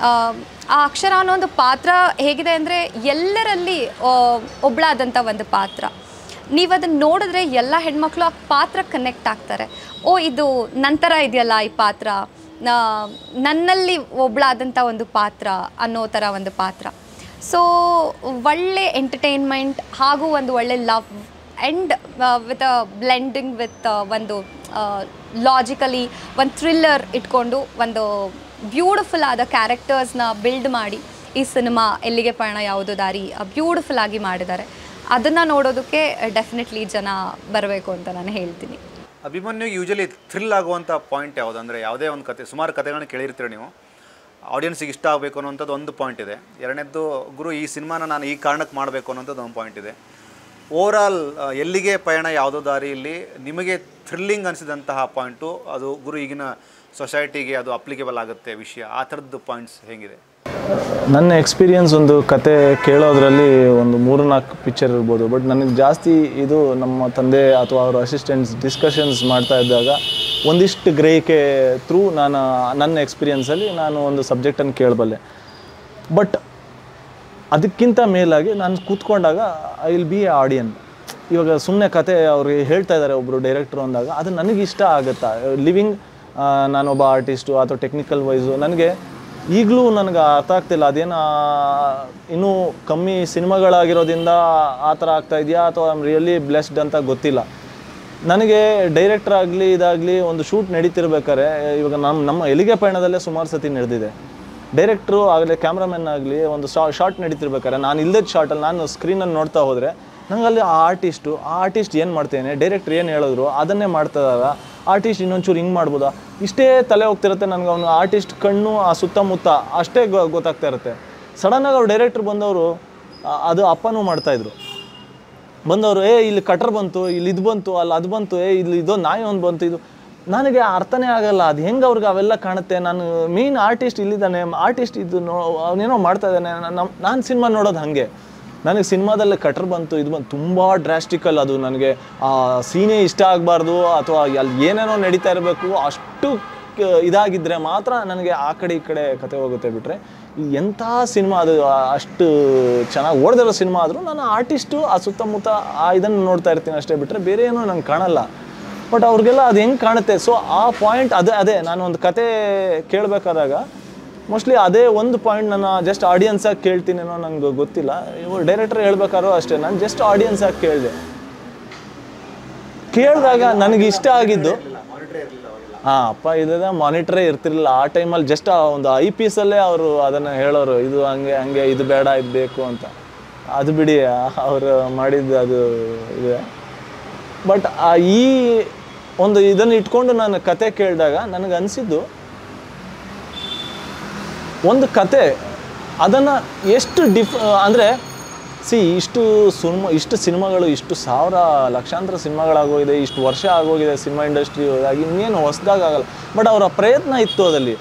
ಆ ಅಕ್ಷರ ಅನ್ನೋ ಒಂದು ಪಾತ್ರ ಹೇಗಿದೆ ಅಂದರೆ ಎಲ್ಲರಲ್ಲಿ ಆ, ಒಬ್ಳಾದಂಥ ಒಂದು ಪಾತ್ರ ನೀವು ಅದನ್ನು ನೋಡಿದ್ರೆ ಎಲ್ಲ ಹೆಣ್ಮಕ್ಳು ಆ ಪಾತ್ರ ಕನೆಕ್ಟ್ ಆಗ್ತಾರೆ ಓ ಇದು ನಂತರ ಇದೆಯಲ್ಲ ಈ ಪಾತ್ರ ನಾ- ನನ್ನಲ್ಲಿ ಒಬ್ಳಾದಂಥ ಒಂದು ಪಾತ್ರ ಅನ್ನೋ ಥರ ಒಂದು ಪಾತ್ರ ಸೊ ಒಳ್ಳೆ ಎಂಟರ್ಟೈನ್ಮೆಂಟ್ ಹಾಗೂ ಒಂದು ಒಳ್ಳೆ love and with a blending with ಒಂದು ಲಾಜಿಕಲಿ ಒಂದು ಥ್ರಿಲ್ಲರ್ ಇಟ್ಕೊಂಡು ಒಂದು ಬ್ಯೂಟಿಫುಲ್ ಆದ ಕ್ಯಾರೆಕ್ಟರ್ಸ್ನ ಬಿಲ್ಡ್ ಮಾಡಿ ಈ ಸಿನಿಮಾ ಎಲ್ಲಿಗೆ ಪಯಣ ಯಾವುದು ದಾರಿ ಬ್ಯೂಟಿಫುಲ್ ಆಗಿ ಮಾಡಿದ್ದಾರೆ ಅದನ್ನು ನೋಡೋದಕ್ಕೆ ಡೆಫಿನೆಟ್ಲಿ ಜನ ಬರಬೇಕು ಅಂತ ನಾನು ಹೇಳ್ತೀನಿ ಅಭಿಮನ್ಯು ಯೂಶಲಿ ಥ್ರಿಲ್ ಆಗುವಂಥ ಪಾಯಿಂಟ್ ಯಾವುದು ಅಂದರೆ ಯಾವುದೇ ಒಂದು ಕತೆ ಸುಮಾರು ಕತೆಗಳನ್ನ ಕೇಳಿರ್ತೀರ ನೀವು ಆಡಿಯನ್ಸಿಗೆ ಇಷ್ಟ ಆಗಬೇಕು ಅನ್ನೋಂಥದ್ದು ಒಂದು ಪಾಯಿಂಟ್ ಇದೆ ಎರಡನೇದ್ದು ಗುರು ಈ ಸಿನಿಮಾನ ನಾನು ಈ ಕಾರಣಕ್ಕೆ ಮಾಡಬೇಕು ಅನ್ನೋಂಥದ್ದು ಒಂದು ಪಾಯಿಂಟ್ ಇದೆ ಓವರಾಲ್ ಎಲ್ಲಿಗೆ ಪಯಣ ಯಾವುದೋ ದಾರಿಯಲ್ಲಿ ನಿಮಗೆ ಥ್ರಿಲ್ಲಿಂಗ್ ಅನಿಸಿದಂತಹ ಪಾಯಿಂಟು ಅದು ಗುರು ಈಗಿನ ಸೊಸೈಟಿಗೆ ಅದು ಅಪ್ಲಿಕೇಬಲ್ ಆಗುತ್ತೆ ವಿಷಯ ಆ ಥರದ್ದು ಪಾಯಿಂಟ್ಸ್ ಹೇಗಿದೆ ನನ್ನ ಎಕ್ಸ್ಪೀರಿಯನ್ಸ್ ಒಂದು ಕತೆ ಕೇಳೋದ್ರಲ್ಲಿ ಒಂದು ಮೂರು ನಾಲ್ಕು ಪಿಕ್ಚರ್ ಇರ್ಬೋದು ಬಟ್ ನನಗೆ ಜಾಸ್ತಿ ಇದು ನಮ್ಮ ತಂದೆ ಅಥವಾ ಅವ್ರ ಅಸಿಸ್ಟೆಂಟ್ಸ್ ಡಿಸ್ಕಷನ್ಸ್ ಮಾಡ್ತಾ ಇದ್ದಾಗ ಒಂದಿಷ್ಟು ಗ್ರಹಿಕೆ ಥ್ರೂ ನಾನು ನನ್ನ ಎಕ್ಸ್ಪೀರಿಯನ್ಸಲ್ಲಿ ನಾನು ಒಂದು ಸಬ್ಜೆಕ್ಟನ್ನು ಕೇಳಬಲ್ಲೆ ಬಟ್ ಅದಕ್ಕಿಂತ ಮೇಲಾಗಿ ನಾನು ಕೂತ್ಕೊಂಡಾಗ I will be a audience ಇವಾಗ ಸುಮ್ಮನೆ ಕತೆ ಅವ್ರಿಗೆ ಹೇಳ್ತಾ ಇದ್ದಾರೆ ಒಬ್ಬರು ಡೈರೆಕ್ಟ್ರು ಅಂದಾಗ ಅದು ನನಗೆ ಇಷ್ಟ ಆಗುತ್ತಾ ಲಿವಿಂಗ್ ನಾನೊಬ್ಬ ಆರ್ಟಿಸ್ಟು ಅಥವಾ ಟೆಕ್ನಿಕಲ್ ವೈಸು ನನಗೆ ಈಗಲೂ ನನಗೆ ಅರ್ಥ ಆಗ್ತಿಲ್ಲ ಅದೇನು ಇನ್ನೂ ಕಮ್ಮಿ ಸಿನಿಮಾಗಳಾಗಿರೋದ್ರಿಂದ ಆ ಥರ ಆಗ್ತಾ ಇದೆಯಾ ಅಥವಾ ಐ ಆಮ್ ರಿಯಲಿ ಬ್ಲೆಸ್ಡ್ ಅಂತ ಗೊತ್ತಿಲ್ಲ ನನಗೆ ಡೈರೆಕ್ಟರ್ ಆಗಲಿ ಇದಾಗಲಿ ಒಂದು ಶೂಟ್ ನಡೀತಿರ್ಬೇಕಾದ್ರೆ ಇವಾಗ ನಮ್ಮ ನಮ್ಮ ಎಲಿಗೆ ಪಯಣದಲ್ಲೇ ಸುಮಾರು ಸತಿ ನಡೆದಿದೆ ಡೈರೆಕ್ಟ್ರು ಆಗಲಿ ಕ್ಯಾಮ್ರಾಮನ್ ಆಗಲಿ ಒಂದು ಶಾ ಶಾರ್ಟ್ ನಡೀತಿರ್ಬೇಕಾದ್ರೆ ನಾನು ಇಲ್ಲದ ಶಾರ್ಟಲ್ಲಿ ನಾನು ಸ್ಕ್ರೀನಲ್ಲಿ ನೋಡ್ತಾ ಹೋದರೆ ನಂಗೆ ಅಲ್ಲಿ ಆ ಆರ್ಟಿಸ್ಟು ಆ ಆರ್ಟಿಸ್ಟ್ ಏನು ಮಾಡ್ತೇನೆ ಡೈರೆಕ್ಟ್ರ್ ಏನು ಹೇಳಿದ್ರು ಅದನ್ನೇ ಮಾಡ್ತಿದಾಗ ಆರ್ಟಿಸ್ಟ್ ಇನ್ನೊಂಚೂರು ಹಿಂಗೆ ಮಾಡ್ಬೋದಾ ಇಷ್ಟೇ ತಲೆ ಹೋಗ್ತಿರುತ್ತೆ ನನಗೆ ಅವನು ಆರ್ಟಿಸ್ಟ್ ಕಣ್ಣು ಆ ಸುತ್ತಮುತ್ತ ಅಷ್ಟೇ ಗೊ- ಗೊತ್ತಾಗ್ತಾ ಇರುತ್ತೆ ಸಡನ್ನಾಗಿ ಅವ್ರು ಡೈರೆಕ್ಟ್ರ್ ಬಂದವರು ಅದು ಅಪ್ಪನೂ ಮಾಡ್ತಾಯಿದ್ರು ಬಂದವರು ಏ ಇಲ್ಲಿ ಕಟರ್ ಬಂತು ಇಲ್ಲಿ ಇದು ಬಂತು ಅಲ್ಲಿ ಅದು ಬಂತು ಏ ಇಲ್ಲಿ ಇದು ನಾಯಿ ಒಂದು ಬಂತು ಇದು ನನಗೆ ಅರ್ಥನೇ ಆಗಲ್ಲ ಅದು ಹೆಂಗೆ ಅವ್ರಿಗೆ ಅವೆಲ್ಲ ಕಾಣುತ್ತೆ ನಾನು ಮೇನ್ ಆರ್ಟಿಸ್ಟ್ ಇಲ್ಲಿದ್ದಾನೆ ಆರ್ಟಿಸ್ಟ್ ಇದು ನೋ ಅವನೇನೋ ಮಾಡ್ತಾ ಇದ್ದಾನೆ ನಮ್ಮ ನಾನು ಸಿನಿಮಾ ನೋಡೋದು ಹಾಗೆ ನನಗೆ ಸಿನಿಮಾದಲ್ಲಿ ಕಟರ್ ಬಂತು ಇದು ಬಂತು ತುಂಬ ಡ್ರಾಸ್ಟಿಕಲ್ ಅದು ನನಗೆ ಆ ಸೀನೇ ಇಷ್ಟ ಆಗಬಾರ್ದು ಅಥವಾ ಅಲ್ಲಿ ಏನೇನೋ ನಡೀತಾ ಇರಬೇಕು ಅಷ್ಟು ಕ- ಇದಾಗಿದ್ದರೆ ಮಾತ್ರ ನನಗೆ ಆ ಕಡೆ ಈ ಕಡೆ ಕತೆ ಹೋಗುತ್ತೆ ಬಿಟ್ಟರೆ ಎಂಥ ಸಿನಿಮಾ ಅದು ಆ- ಅಷ್ಟು ಚೆನ್ನಾಗಿ ಓಡ್ದಿರೋ ಸಿನಿಮಾ ಆದರೂ ನಾನು ಆರ್ಟಿಸ್ಟು ಆ ಸುತ್ತಮುತ್ತ ಆ ಇದನ್ನು ನೋಡ್ತಾ ಇರ್ತೀನಿ ಅಷ್ಟೇ ಬಿಟ್ಟರೆ ಬೇರೆ ಏನೂ ನಂಗೆ ಕಾಣಲ್ಲ ಬಟ್ ಅವ್ರಿಗೆಲ್ಲ ಅದು ಹೆಂಗೆ ಕಾಣುತ್ತೆ ಸೊ ಆ ಪಾಯಿಂಟ್ ಅದೇ ಅದೇ ನಾನು ಒಂದು ಕತೆ ಕೇಳಬೇಕಾದಾಗ ಮೋಸ್ಟ್ಲಿ ಅದೇ ಒಂದು ಪಾಯಿಂಟ್ ನಾನು ಜಸ್ಟ್ ಆಡಿಯನ್ಸಾಗಿ ಕೇಳ್ತೀನೇನೋ ನಂಗೆ ಗೊತ್ತಿಲ್ಲ ಇವರು ಡೈರೆಕ್ಟರ್ ಹೇಳ್ಬೇಕಾದ್ರೂ ಅಷ್ಟೇ ನಾನು ಜಸ್ಟ್ ಆಡಿಯನ್ಸಾಗಿ ಕೇಳಿದೆ ಕೇಳಿದಾಗ ನನಗೆ ಇಷ್ಟ ಆಗಿದ್ದು ಹಾಂ ಅಪ್ಪ ಇಲ್ಲದ ಮಾನಿಟ್ರೇ ಇರ್ತಿರ್ಲಿಲ್ಲ ಆ ಟೈಮಲ್ಲಿ ಜಸ್ಟ್ ಒಂದು ಐ ಪೀಸಲ್ಲೇ ಅವರು ಅದನ್ನು ಹೇಳೋರು ಇದು ಹಂಗೆ ಹಂಗೆ ಇದು ಬೇಡ ಇದು ಬೇಕು ಅಂತ ಅದು ಬಿಡಿ ಅವರು ಮಾಡಿದ್ದು ಅದು ಇದೆ ಬಟ್ ಈ ಒಂದು ಇದನ್ನು ಇಟ್ಕೊಂಡು ನಾನು ಕತೆ ಕೇಳಿದಾಗ ನನಗೆ ಅನಿಸಿದ್ದು ಒಂದು ಕತೆ ಅದನ್ನು ಎಷ್ಟು ಡಿಫ್ ಅಂದರೆ ಸಿ ಇಷ್ಟು ಸುನ್ಮ ಇಷ್ಟು ಸಿನಿಮಾಗಳು ಇಷ್ಟು ಸಾವಿರ ಲಕ್ಷಾಂತರ ಸಿನಿಮಾಗಳಾಗೋಗಿದೆ ಇಷ್ಟು ವರ್ಷ ಆಗೋಗಿದೆ ಸಿನಿಮಾ ಇಂಡಸ್ಟ್ರಿ ಆಗಿ ಇನ್ನೇನು ಹೊಸ್ದಾಗಿ ಆಗಲ್ಲ ಬಟ್ ಅವರ ಪ್ರಯತ್ನ ಇತ್ತು ಅದಲ್ಲಿ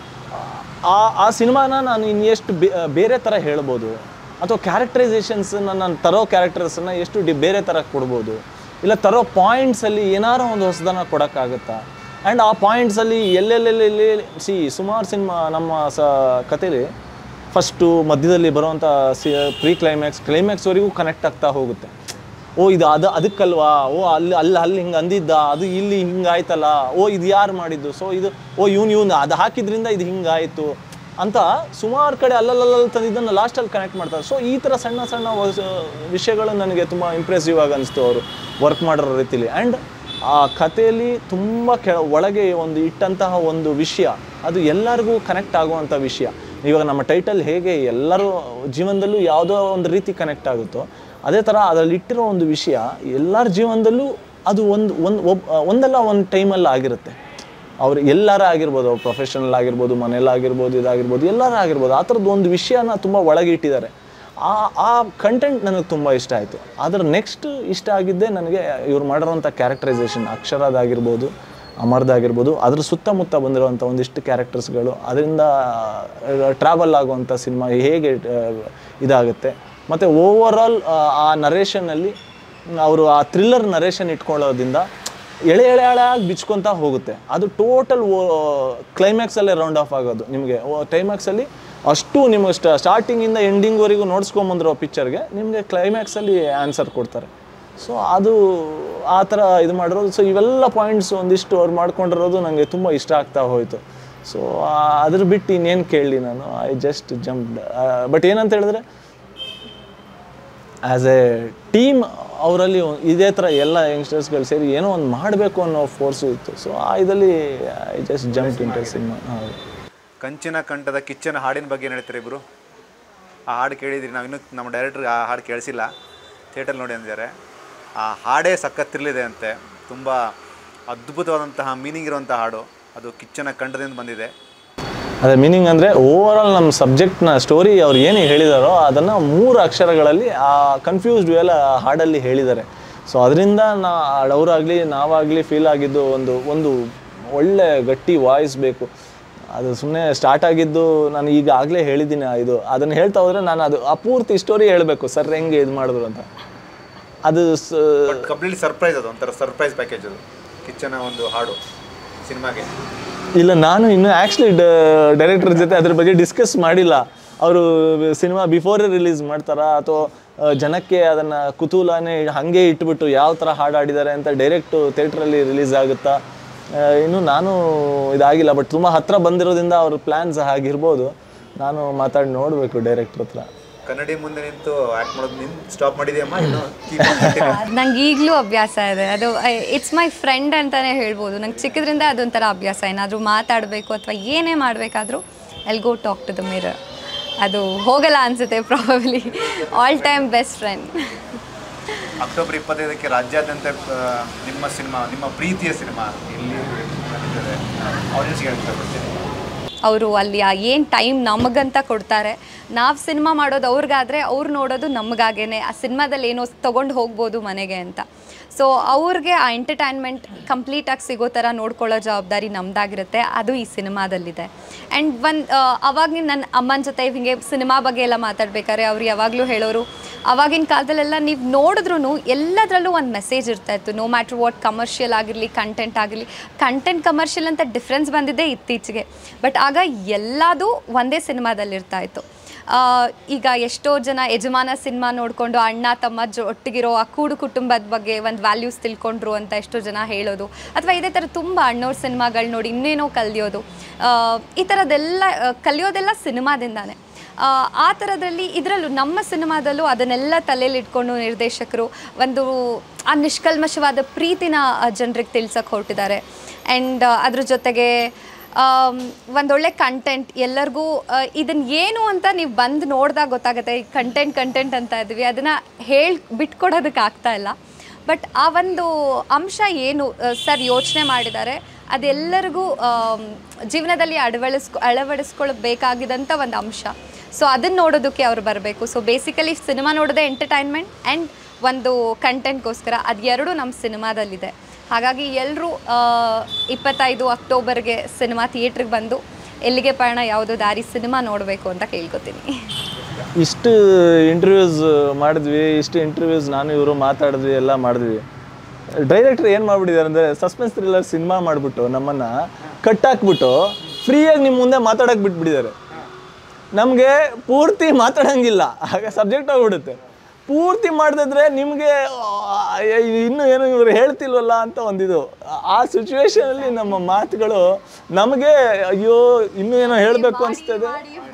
ಆ ಆ ಸಿನಿಮಾನ ನಾನು ಇನ್ನೆಷ್ಟು ಬೇ- ಬೇರೆ ಥರ ಹೇಳ್ಬೋದು ಅಥವಾ ಕ್ಯಾರೆಕ್ಟರೈಸೇಷನ್ಸನ್ನ ನಾನು ತರೋ ಕ್ಯಾರೆಕ್ಟರ್ಸನ್ನು ಎಷ್ಟು ಡಿ ಬೇರೆ ಥರ ಕೊಡ್ಬೋದು ಇಲ್ಲ ತರೋ ಪಾಯಿಂಟ್ಸಲ್ಲಿ ಏನಾರೋ ಒಂದು ಹೊಸದನ್ನ ಕೊಡೋಕ್ಕಾಗುತ್ತಾ ಆ್ಯಂಡ್ ಆ ಪಾಯಿಂಟ್ಸಲ್ಲಿ ಎಲ್ಲೆಲ್ಲೆಲ್ಲಿ ಸಿ ಸುಮಾರು ಸಿನಿಮಾ ನಮ್ಮ ಸ ಕಥೆಲಿ ಫಸ್ಟು ಮಧ್ಯದಲ್ಲಿ ಬರುವಂಥ ಸಿ ಪ್ರೀ ಕ್ಲೈಮ್ಯಾಕ್ಸ್ ಕ್ಲೈಮ್ಯಾಕ್ಸ್ವರೆಗೂ ಕನೆಕ್ಟ್ ಆಗ್ತಾ ಹೋಗುತ್ತೆ ಓ ಇದು ಅದು ಅದಕ್ಕಲ್ವಾ ಓ ಅಲ್ಲಿ ಅಲ್ಲಿ ಅಲ್ಲಿ ಹಿಂಗೆ ಅಂದಿದ್ದ ಅದು ಇಲ್ಲಿ ಹಿಂಗೆ ಆಯ್ತಲ್ಲ ಓ ಇದು ಯಾರು ಮಾಡಿದ್ದು ಸೊ ಇದು ಓ ಇವ್ನು ಇವ್ನು ಅದು ಹಾಕಿದ್ರಿಂದ ಇದು ಹಿಂಗಾಯಿತು ಅಂತ ಸುಮಾರು ಕಡೆ ಅಲ್ಲಲ್ಲಲ್ಲಿ ತಂದಿದ್ದನ್ನು ಲಾಸ್ಟಲ್ಲಿ ಕನೆಕ್ಟ್ ಮಾಡ್ತಾರೆ ಸೊ ಈ ಥರ ಸಣ್ಣ ಸಣ್ಣ ಹೊಸ ವಿಷಯಗಳು ನನಗೆ ತುಂಬ ಇಂಪ್ರೆಸಿವ್ ಆಗಿ ಅನಿಸ್ತು ಅವರು ವರ್ಕ್ ಮಾಡಿರೋ ರೀತಿಲಿ ಆ್ಯಂಡ್ ಆ ಕಥೆಯಲ್ಲಿ ತುಂಬ ಕೆಳ ಒಳಗೆ ಒಂದು ಇಟ್ಟಂತಹ ಒಂದು ವಿಷಯ ಅದು ಎಲ್ಲರಿಗೂ ಕನೆಕ್ಟ್ ಆಗುವಂಥ ವಿಷಯ ಇವಾಗ ನಮ್ಮ ಟೈಟಲ್ ಹೇಗೆ ಎಲ್ಲರೂ ಜೀವನದಲ್ಲೂ ಯಾವುದೋ ಒಂದು ರೀತಿ ಕನೆಕ್ಟ್ ಆಗುತ್ತೋ ಅದೇ ಥರ ಅದರಲ್ಲಿ ಇಟ್ಟಿರೋ ಒಂದು ವಿಷಯ ಎಲ್ಲರ ಜೀವನದಲ್ಲೂ ಅದು ಒಂದು ಒಂದು ಒಬ್ ಒಂದಲ್ಲ ಒಂದು ಟೈಮಲ್ಲಿ ಆಗಿರುತ್ತೆ ಅವ್ರು ಎಲ್ಲರ ಆಗಿರ್ಬೋದು ಅವ್ರು ಪ್ರೊಫೆಷನಲ್ ಆಗಿರ್ಬೋದು ಮನೇಲಾಗಿರ್ಬೋದು ಇದಾಗಿರ್ಬೋದು ಎಲ್ಲರ ಆಗಿರ್ಬೋದು ಆ ಥರದ್ದು ಒಂದು ವಿಷಯನ ತುಂಬ ಒಳಗೆ ಇಟ್ಟಿದ್ದಾರೆ ಆ ಆ ಕಂಟೆಂಟ್ ನನಗೆ ತುಂಬ ಇಷ್ಟ ಆಯಿತು ಅದರ ನೆಕ್ಸ್ಟ್ ಇಷ್ಟ ಆಗಿದ್ದೇ ನನಗೆ ಇವ್ರು ಮಾಡಿರೋಂಥ ಕ್ಯಾರೆಕ್ಟರೈಸೇಷನ್ ಅಕ್ಷರದಾಗಿರ್ಬೋದು ಅಮರ್ದಾಗಿರ್ಬೋದು ಅದ್ರ ಸುತ್ತಮುತ್ತ ಬಂದಿರುವಂಥ ಒಂದಿಷ್ಟು ಕ್ಯಾರೆಕ್ಟರ್ಸ್ಗಳು ಅದರಿಂದ ಟ್ರಾವೆಲ್ ಆಗುವಂಥ ಸಿನಿಮಾ ಹೇಗೆ ಆ, ಇದಾಗುತ್ತೆ ಮತ್ತು ಓವರಾಲ್ ಆ ನರೇಷನಲ್ಲಿ ಅವರು ಆ ಥ್ರಿಲ್ಲರ್ ನರೇಷನ್ ಇಟ್ಕೊಳ್ಳೋದ್ರಿಂದ ಎಳೆ ಎಳೆ ಎಳೆಯಾಗಿ ಬಿಚ್ಕೊತಾ ಹೋಗುತ್ತೆ ಅದು ಟೋಟಲ್ ಕ್ಲೈಮ್ಯಾಕ್ಸಲ್ಲೇ ರೌಂಡ್ ಆಫ್ ಆಗೋದು ನಿಮಗೆ ಕ್ಲೈಮ್ಯಾಕ್ಸಲ್ಲಿ ಅಷ್ಟು ನಿಮಗೆ ಸ್ಟ ಸ್ಟಾರ್ಟಿಂಗಿಂದ ಎಂಡಿಂಗ್ವರೆಗೂ ನೋಡ್ಸ್ಕೊಂಬಂದಿರೋ ಪಿಕ್ಚರ್ಗೆ ನಿಮಗೆ ಕ್ಲೈಮ್ಯಾಕ್ಸಲ್ಲಿ ಆನ್ಸರ್ ಕೊಡ್ತಾರೆ ಸೊ ಅದು ಆ ಥರ ಇದು ಮಾಡಿರೋದು ಸೊ ಇವೆಲ್ಲ ಪಾಯಿಂಟ್ಸ್ ಒಂದಿಷ್ಟು ಅವ್ರು ಮಾಡ್ಕೊಂಡಿರೋದು ನನಗೆ ತುಂಬ ಇಷ್ಟ ಆಗ್ತಾ ಹೋಯಿತು ಸೊ ಅದ್ರ ಬಿಟ್ಟು ಇನ್ನೇನು ಕೇಳಲಿ ನಾನು ಐ ಜಸ್ಟ್ ಜಂಪ್ ಬಟ್ ಏನಂತ ಹೇಳಿದ್ರೆ ಆ್ಯಸ್ ಎ ಟೀಮ್ ಅವರಲ್ಲಿ ಇದೇ ಥರ ಎಲ್ಲ ಯಂಗ್ಸ್ಟರ್ಸ್ಗಳು ಸೇರಿ ಏನೋ ಒಂದು ಮಾಡಬೇಕು ಅನ್ನೋ ಫೋರ್ಸು ಇತ್ತು ಸೊ ಆ ಇದರಲ್ಲಿ I just jump inter cinema ಹೌದು ಕಂಚಿನ ಕಂಠದ ಕಿಚ್ಚನ ಹಾಡಿನ ಬಗ್ಗೆ ಏನು ಹೇಳ್ತೀರಿ ಇಬ್ಬರು ಆ ಹಾಡು ಕೇಳಿದ್ರಿ ನಾವು ಇನ್ನೂ ನಮ್ಮ ಡೈರೆಕ್ಟ್ರಿಗೆ ಆ ಹಾಡು ಕೇಳಿಸಿಲ್ಲ ಥಿಯೇಟರ್ ನೋಡಿ ಅಂದಿದ್ದಾರೆ ಆ ಹಾಡೇ ಸಖತ್ತಿರಲಿದೆ ಅಂತೆ ತುಂಬ ಅದ್ಭುತವಾದಂತಹ ಮೀನಿಂಗ್ ಇರುವಂಥ ಹಾಡು ಅದು ಕಿಚ್ಚನ ಕಂಠದಿಂದ ಬಂದಿದೆ ಅದೇ ಮೀನಿಂಗ್ ಅಂದರೆ ಓವರಾಲ್ ನಮ್ಮ ಸಬ್ಜೆಕ್ಟ್ನ ಸ್ಟೋರಿ ಅವ್ರು ಏನು ಹೇಳಿದಾರೋ ಅದನ್ನು ಮೂರು ಅಕ್ಷರಗಳಲ್ಲಿ ಆ ಕನ್ಫ್ಯೂಸ್ಡ್ ಎಲ್ಲ ಹಾಡಲ್ಲಿ ಹೇಳಿದ್ದಾರೆ ಸೊ ಅದರಿಂದ ನಾ ಅವರಾಗಲಿ ನಾವಾಗಲಿ ಫೀಲ್ ಆಗಿದ್ದು ಒಂದು ಒಂದು ಒಳ್ಳೆ ಗಟ್ಟಿ ವಾಯ್ಸ್ ಬೇಕು ಅದು ಸುಮ್ಮನೆ ಸ್ಟಾರ್ಟ್ ಆಗಿದ್ದು ನಾನು ಈಗಾಗಲೇ ಹೇಳಿದ್ದೀನಿ ಇದು ಅದನ್ನು ಹೇಳ್ತಾ ಹೋದರೆ ನಾನು ಅದು ಆ ಪೂರ್ತಿ ಸ್ಟೋರಿ ಹೇಳಬೇಕು ಸರ್ ಹೆಂಗೆ ಇದು ಮಾಡಿದ್ರು ಅಂತ ಅದು ಸ ಬಟ್ ಕಂಪ್ಲೀಟ್ಲಿ ಸರ್ಪ್ರೈಸ್ ಅದು ಒಂಥರ ಸರ್ಪ್ರೈಸ್ ಪ್ಯಾಕೇಜ್ ಅದು ಕಿಚ್ಚನ ಒಂದು ಹಾಡು ಸಿನಿಮಾಗೆ ಇಲ್ಲ ನಾನು ಇನ್ನು ಆ್ಯಕ್ಚುಲಿ ಡೈರೆಕ್ಟರ್ ಜೊತೆ ಅದ್ರ ಬಗ್ಗೆ ಡಿಸ್ಕಸ್ ಮಾಡಿಲ್ಲ ಅವರು ಸಿನಿಮಾ ಬಿಫೋರೇ ರಿಲೀಸ್ ಮಾಡ್ತಾರಾ ಅಥವಾ ಜನಕ್ಕೆ ಅದನ್ನು ಕುತೂಹಲನೇ ಹಾಗೆ ಇಟ್ಬಿಟ್ಟು ಯಾವ ಥರ ಹಾಡು ಹಾಡಿದ್ದಾರೆ ಅಂತ ಡೈರೆಕ್ಟು ಥಿಯೇಟ್ರಲ್ಲಿ ರಿಲೀಸ್ ಆಗುತ್ತಾ ಆ, ಇನ್ನು ನಾನು ಇದಾಗಿಲ್ಲ ಬಟ್ ತುಂಬ ಹತ್ರ ಬಂದಿರೋದ್ರಿಂದ ಅವ್ರ ಪ್ಲ್ಯಾನ್ಸ್ ಹಾಗಿರ್ಬೋದು ನಾನು ಮಾತಾಡಿ ನೋಡಬೇಕು ಡೈರೆಕ್ಟ್ರ್ ಹತ್ರ ಕನ್ನಡಿ ಮುಂದೆ ನಿಂತು ಆ್ಯಕ್ಟ್ ಮಾಡೋದು ನಿಂತು ಸ್ಟಾಪ್ ಮಾಡಿದೆಯಮ್ಮ ಇನ್ನು keep on continue. ನಂಗೆ ಈಗಲೂ ಅಭ್ಯಾಸ ಇದೆ ಅದು ಇಟ್ಸ್ ಮೈ ಫ್ರೆಂಡ್ ಅಂತಲೇ ಹೇಳ್ಬೋದು ನಂಗೆ ಚಿಕ್ಕದ್ರಿಂದ ಅದೊಂಥರ ಅಭ್ಯಾಸ ಏನಾದರೂ ಮಾತಾಡಬೇಕು ಅಥವಾ ಏನೇ ಮಾಡಬೇಕಾದ್ರೂ I'll go talk to the mirror ಅದು ಹೋಗಲ್ಲ ಅನಿಸುತ್ತೆ probably all time best friend October ಇಪ್ಪತ್ತೈದಕ್ಕೆ ರಾಜ್ಯಾದ್ಯಂತ ಆ, ನಿಮ್ಮ ಸಿನಿಮಾ ನಿಮ್ಮ ಪ್ರೀತಿಯ ಸಿನಿಮಾ ಇಲ್ಲಿ ನಡೀತದೆ ಆಡಿಯನ್ಸ್ಗೆ ಹೇಳಕ್ಕೆ ಇಷ್ಟಪಡ್ತೀನಿ ಅವರು ಅಲ್ಲಿ ಏನು ಟೈಮ್ ನಮಗಂತ ಕೊಡ್ತಾರೆ ನಾವು ಸಿನಿಮಾ ಮಾಡೋದು ಅವ್ರಿಗಾದರೆ ಅವ್ರು ನೋಡೋದು ನಮಗಾಗೇನೆ ಆ ಸಿನಿಮಾದಲ್ಲಿ ಏನೋ ತೊಗೊಂಡು ಹೋಗ್ಬೋದು ಮನೆಗೆ ಅಂತ ಸೊ ಅವ್ರಿಗೆ ಆ ಎಂಟರ್ಟೈನ್ಮೆಂಟ್ ಕಂಪ್ಲೀಟಾಗಿ ಸಿಗೋ ಥರ ನೋಡ್ಕೊಳ್ಳೋ ಜವಾಬ್ದಾರಿ ನಮ್ಮದಾಗಿರುತ್ತೆ ಅದು ಈ ಸಿನಿಮಾದಲ್ಲಿದೆ ಆ್ಯಂಡ್ ಒಂದು ಅವಾಗ ನನ್ನ ಅಮ್ಮನ ಜೊತೆ ಹಿಂಗೆ ಸಿನಿಮಾ ಬಗ್ಗೆ ಎಲ್ಲ ಮಾತಾಡ್ಬೇಕಾದ್ರೆ ಅವ್ರು ಯಾವಾಗಲೂ ಹೇಳೋರು ಅವಾಗಿನ ಕಾಲದಲ್ಲೆಲ್ಲ ನೀವು ನೋಡಿದ್ರೂ ಎಲ್ಲದರಲ್ಲೂ ಒಂದು ಮೆಸೇಜ್ ಇರ್ತಾ ಇತ್ತು ನೋ ಮ್ಯಾಟ್ರ್ ವಾಟ್ ಕಮರ್ಷಿಯಲ್ ಆಗಿರಲಿ ಕಂಟೆಂಟ್ ಆಗಿರಲಿ ಕಂಟೆಂಟ್ ಕಮರ್ಷಿಯಲ್ ಅಂತ ಡಿಫ್ರೆನ್ಸ್ ಬಂದಿದೆ ಇತ್ತೀಚೆಗೆ ಬಟ್ ಆಗ ಎಲ್ಲದೂ ಒಂದೇ ಸಿನಿಮಾದಲ್ಲಿರ್ತಾ ಇತ್ತು ಆ, ಈಗ ಎಷ್ಟೋ ಜನ ಯಜಮಾನ ಸಿನಿಮಾ ನೋಡಿಕೊಂಡು ಅಣ್ಣ ತಮ್ಮ ಜೊ ಒಟ್ಟಿಗಿರೋ ಆ ಕೂಡು ಕುಟುಂಬದ ಬಗ್ಗೆ ಒಂದು ವ್ಯಾಲ್ಯೂಸ್ ತಿಳ್ಕೊಂಡ್ರು ಅಂತ ಎಷ್ಟೋ ಜನ ಹೇಳೋದು ಅಥವಾ ಇದೇ ಥರ ತುಂಬ ಅಣ್ಣವ್ರ ಸಿನಿಮಾಗಳು ನೋಡಿ ಇನ್ನೇನೋ ಕಲಿಯೋದು ಆ, ಈ ಥರದ್ದೆಲ್ಲ ಆ, ಕಲಿಯೋದೆಲ್ಲ ಸಿನಿಮಾದಿಂದಾನೆ ಆ, ಆ ಥರದ್ರಲ್ಲಿ ಇದರಲ್ಲೂ ನಮ್ಮ ಸಿನಿಮಾದಲ್ಲೂ ಅದನ್ನೆಲ್ಲ ತಲೆಯಲ್ಲಿ ಇಟ್ಕೊಂಡು ನಿರ್ದೇಶಕರು ಒಂದು ಆ ನಿಷ್ಕಲ್ಮಶವಾದ ಪ್ರೀತಿನ ಜನರಿಗೆ ತಿಳ್ಸಕ್ಕೆ ಹೊರಟಿದ್ದಾರೆ ಆ್ಯಂಡ್ ಅದ್ರ ಜೊತೆಗೆ ಒಂದೊಳ್ಳೆ ಕಂಟೆಂಟ್ ಎಲ್ಲರಿಗೂ ಇದನ್ನು ಏನು ಅಂತ ನೀವು ಬಂದು ನೋಡಿದಾಗ ಗೊತ್ತಾಗುತ್ತೆ ಈ ಕಂಟೆಂಟ್ ಕಂಟೆಂಟ್ ಅಂತ ಇದ್ವಿ ಅದನ್ನು ಹೇಳಿ ಬಿಟ್ಕೊಡೋದಕ್ಕೆ ಆಗ್ತಾ ಇಲ್ಲ ಬಟ್ ಆ ಒಂದು ಅಂಶ ಏನು ಸರ್ ಯೋಚನೆ ಮಾಡಿದ್ದಾರೆ ಅದೆಲ್ಲರಿಗೂ ಆಮ್, ಜೀವನದಲ್ಲಿ ಅಳವಡಿಸ್ಕೊ ಅಳವಡಿಸ್ಕೊಳ್ಬೇಕಾಗಿದ್ದಂಥ ಒಂದು ಅಂಶ ಸೊ ಅದನ್ನು ನೋಡೋದಕ್ಕೆ ಅವ್ರು ಬರಬೇಕು ಸೊ ಬೇಸಿಕಲಿ ಸಿನಿಮಾ ನೋಡೋದೇ ಎಂಟರ್ಟೈನ್ಮೆಂಟ್ ಆ್ಯಂಡ್ ಒಂದು ಕಂಟೆಂಟ್ಗೋಸ್ಕರ ಅದು ಎರಡೂ ನಮ್ಮ ಸಿನಿಮಾದಲ್ಲಿದೆ ಹಾಗಾಗಿ ಎಲ್ಲರೂ ಇಪ್ಪತ್ತೈದು ಅಕ್ಟೋಬರ್ಗೆ ಸಿನಿಮಾ ಥಿಯೇಟ್ರಿಗೆ ಬಂದು ಎಲ್ಲಿಗೆ ಪಯಣ ಯಾವುದೋ ದಾರಿ ಸಿನಿಮಾ ನೋಡಬೇಕು ಅಂತ ಕೇಳ್ಕೊತೀನಿ ಇಷ್ಟು ಇಂಟರ್ವ್ಯೂಸ್ ಮಾಡಿದ್ವಿ ಇಷ್ಟು ಇಂಟರ್ವ್ಯೂಸ್ ನಾನು ಇವರು ಮಾತಾಡಿದ್ವಿ ಎಲ್ಲ ಮಾಡಿದ್ವಿ ಡೈರೆಕ್ಟರ್ ಏನು ಮಾಡ್ಬಿಟ್ಟಿದ್ದಾರೆ ಅಂದರೆ ಸಸ್ಪೆನ್ಸ್ ಥ್ರಿಲ್ಲರ್ ಸಿನಿಮಾ ಮಾಡಿಬಿಟ್ಟು ನಮ್ಮನ್ನು ಕಟ್ ಹಾಕ್ಬಿಟ್ಟು ಫ್ರೀಯಾಗಿ ನಿಮ್ಮ ಮುಂದೆ ಮಾತಾಡೋಕೆ ಬಿಟ್ಬಿಟ್ಟಿದ್ದಾರೆ ನಮಗೆ ಪೂರ್ತಿ ಮಾತಾಡೋಂಗಿಲ್ಲ ಆಗ ಸಬ್ಜೆಕ್ಟ್ ಹೋಗ್ಬಿಡುತ್ತೆ ಪೂರ್ತಿ ಮಾಡಿದ್ರೆ ನಿಮಗೆ ಇನ್ನೂ ಏನು ಇವರು ಹೇಳ್ತಿಲ್ವಲ್ಲ ಅಂತ ಒಂದಿದು ಆ ಸಿಚುವೇಶನಲ್ಲಿ ನಮ್ಮ ಮಾತುಗಳು ನಮಗೆ ಅಯ್ಯೋ ಇನ್ನೂ ಏನೋ ಹೇಳಬೇಕು ಅನಿಸ್ತದೆ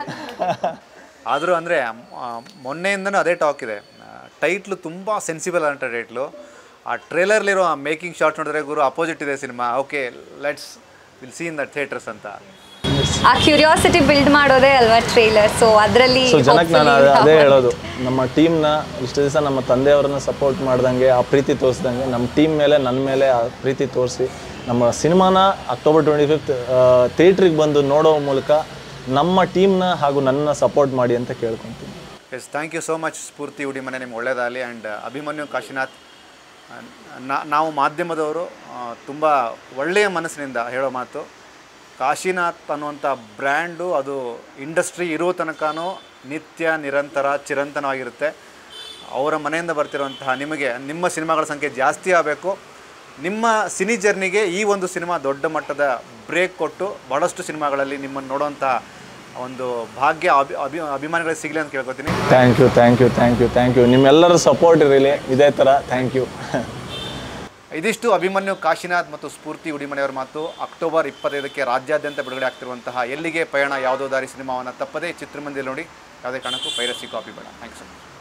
ಆದರೂ ಅಂದರೆ ಮೊನ್ನೆಯಿಂದನೂ ಅದೇ ಟಾಕ್ ಇದೆ ಟೈಟ್ಲು ತುಂಬ ಸೆನ್ಸಿಬಲ್ ಅಂತ ಟೈಟ್ಲು ಆ ಟ್ರೇಲರ್ಲಿರೋ ಆ ಮೇಕಿಂಗ್ ಶಾಟ್ ನೋಡಿದ್ರೆ ಗುರು ಅಪೋಸಿಟ್ ಇದೆ cinema okay let's will see in the theatres ಅಂತ ಆ ಕ್ಯೂರಿಯಾಸಿಟಿ ಬಿಲ್ಡ್ ಮಾಡೋದೇ ಅಲ್ವಾ ಟ್ರೇಲರ್ ಸೊ ಅದರಲ್ಲಿ ಸೊ ಜನಕ್ಕೆ ನಾನು ಅದೇ- ಅದೇ ಹೇಳೋದು ನಮ್ಮ ಟೀಮ್ನ ಇಷ್ಟು ದಿವಸ ನಮ್ಮ ತಂದೆಯವ್ರನ್ನ ಸಪೋರ್ಟ್ ಮಾಡ್ದಂಗೆ ಆ ಪ್ರೀತಿ ತೋರಿಸ್ದಂಗೆ ನಮ್ಮ ಟೀಮ್ ಮೇಲೆ ನನ್ನ ಮೇಲೆ ಆ ಪ್ರೀತಿ ತೋರಿಸಿ ನಮ್ಮ ಸಿನಿಮಾನ ಅಕ್ಟೋಬರ್ ಟ್ವೆಂಟಿ ಫಿಫ್ತ್ ಥಿಯೇಟ್ರಿಗೆ ಬಂದು ನೋಡೋ ಮೂಲಕ ನಮ್ಮ ಟೀಮ್ನ ಹಾಗೂ ನನ್ನನ್ನು ಸಪೋರ್ಟ್ ಮಾಡಿ ಅಂತ ಕೇಳ್ಕೊತೀನಿ yes thank you so much ಸ್ಫೂರ್ತಿ ಉಡಿ ಮನೆ ನಿಮ್ಗೆ ಒಳ್ಳೇದಾಗಲಿ ಆ್ಯಂಡ್ ಅಭಿಮನ್ಯು ಕಾಶಿನಾಥ್ ಆ, ನಾ- ನಾವು ಮಾಧ್ಯಮದವರು ತುಂಬ ಒಳ್ಳೆಯ ಮನಸ್ಸಿನಿಂದ ಹೇಳೋ ಮಾತು ಕಾಶಿನಾಥ್ ಅನ್ನುವಂಥ ಬ್ರ್ಯಾಂಡು ಅದು ಇಂಡಸ್ಟ್ರಿ ಇರೋ ತನಕನೂ ನಿತ್ಯ ನಿರಂತರ ಚಿರಂತನವಾಗಿರುತ್ತೆ ಅವರ ಮನೆಯಿಂದ ಬರ್ತಿರುವಂತಹ ನಿಮಗೆ ನಿಮ್ಮ ಸಿನಿಮಾಗಳ ಸಂಖ್ಯೆ ಜಾಸ್ತಿ ಆಗಬೇಕು ನಿಮ್ಮ ಸಿನಿ ಜರ್ನಿಗೆ ಈ ಒಂದು ಸಿನಿಮಾ ದೊಡ್ಡ ಮಟ್ಟದ ಬ್ರೇಕ್ ಕೊಟ್ಟು ಭಾಳಷ್ಟು ಸಿನಿಮಾಗಳಲ್ಲಿ ನಿಮ್ಮನ್ನು ನೋಡುವಂಥ ಒಂದು ಭಾಗ್ಯ ಅಭಿ ಅಭಿ ಅಭಿಮಾನಿಗಳಿಗೆ ಸಿಗಲಿ ಅಂತ ಕೇಳ್ಕೊತೀನಿ thank you thank you thank you thank you ನಿಮ್ಮೆಲ್ಲರ ಸಪೋರ್ಟ್ ಇರಲಿ ಇದೇ ಥರ ಥ್ಯಾಂಕ್ ಯು ಇದಿಷ್ಟು ಅಭಿಮನ್ಯು ಕಾಶಿನಾಥ್ ಮತ್ತು ಸ್ಫೂರ್ತಿ ಉಡಿಮನೆಯವರ ಮಾತು ಅಕ್ಟೋಬರ್ ಇಪ್ಪತ್ತೈದಕ್ಕೆ ರಾಜ್ಯಾದ್ಯಂತ ಬಿಡುಗಡೆ ಆಗ್ತಿರುವಂತಹ ಎಲ್ಲಿಗೆ ಪಯಣ ಯಾವುದೋ ದಾರಿ ಸಿನಿಮಾವನ್ನು ತಪ್ಪದೇ ಚಿತ್ರಮಂದಿರ ನೋಡಿ ಯಾವುದೇ ಕಾರಣಕ್ಕೂ ಪೈರಸಿ ಕಾಪಿ ಬೇಡ ಥ್ಯಾಂಕ್ ಯು ಸೊ ಮಚ್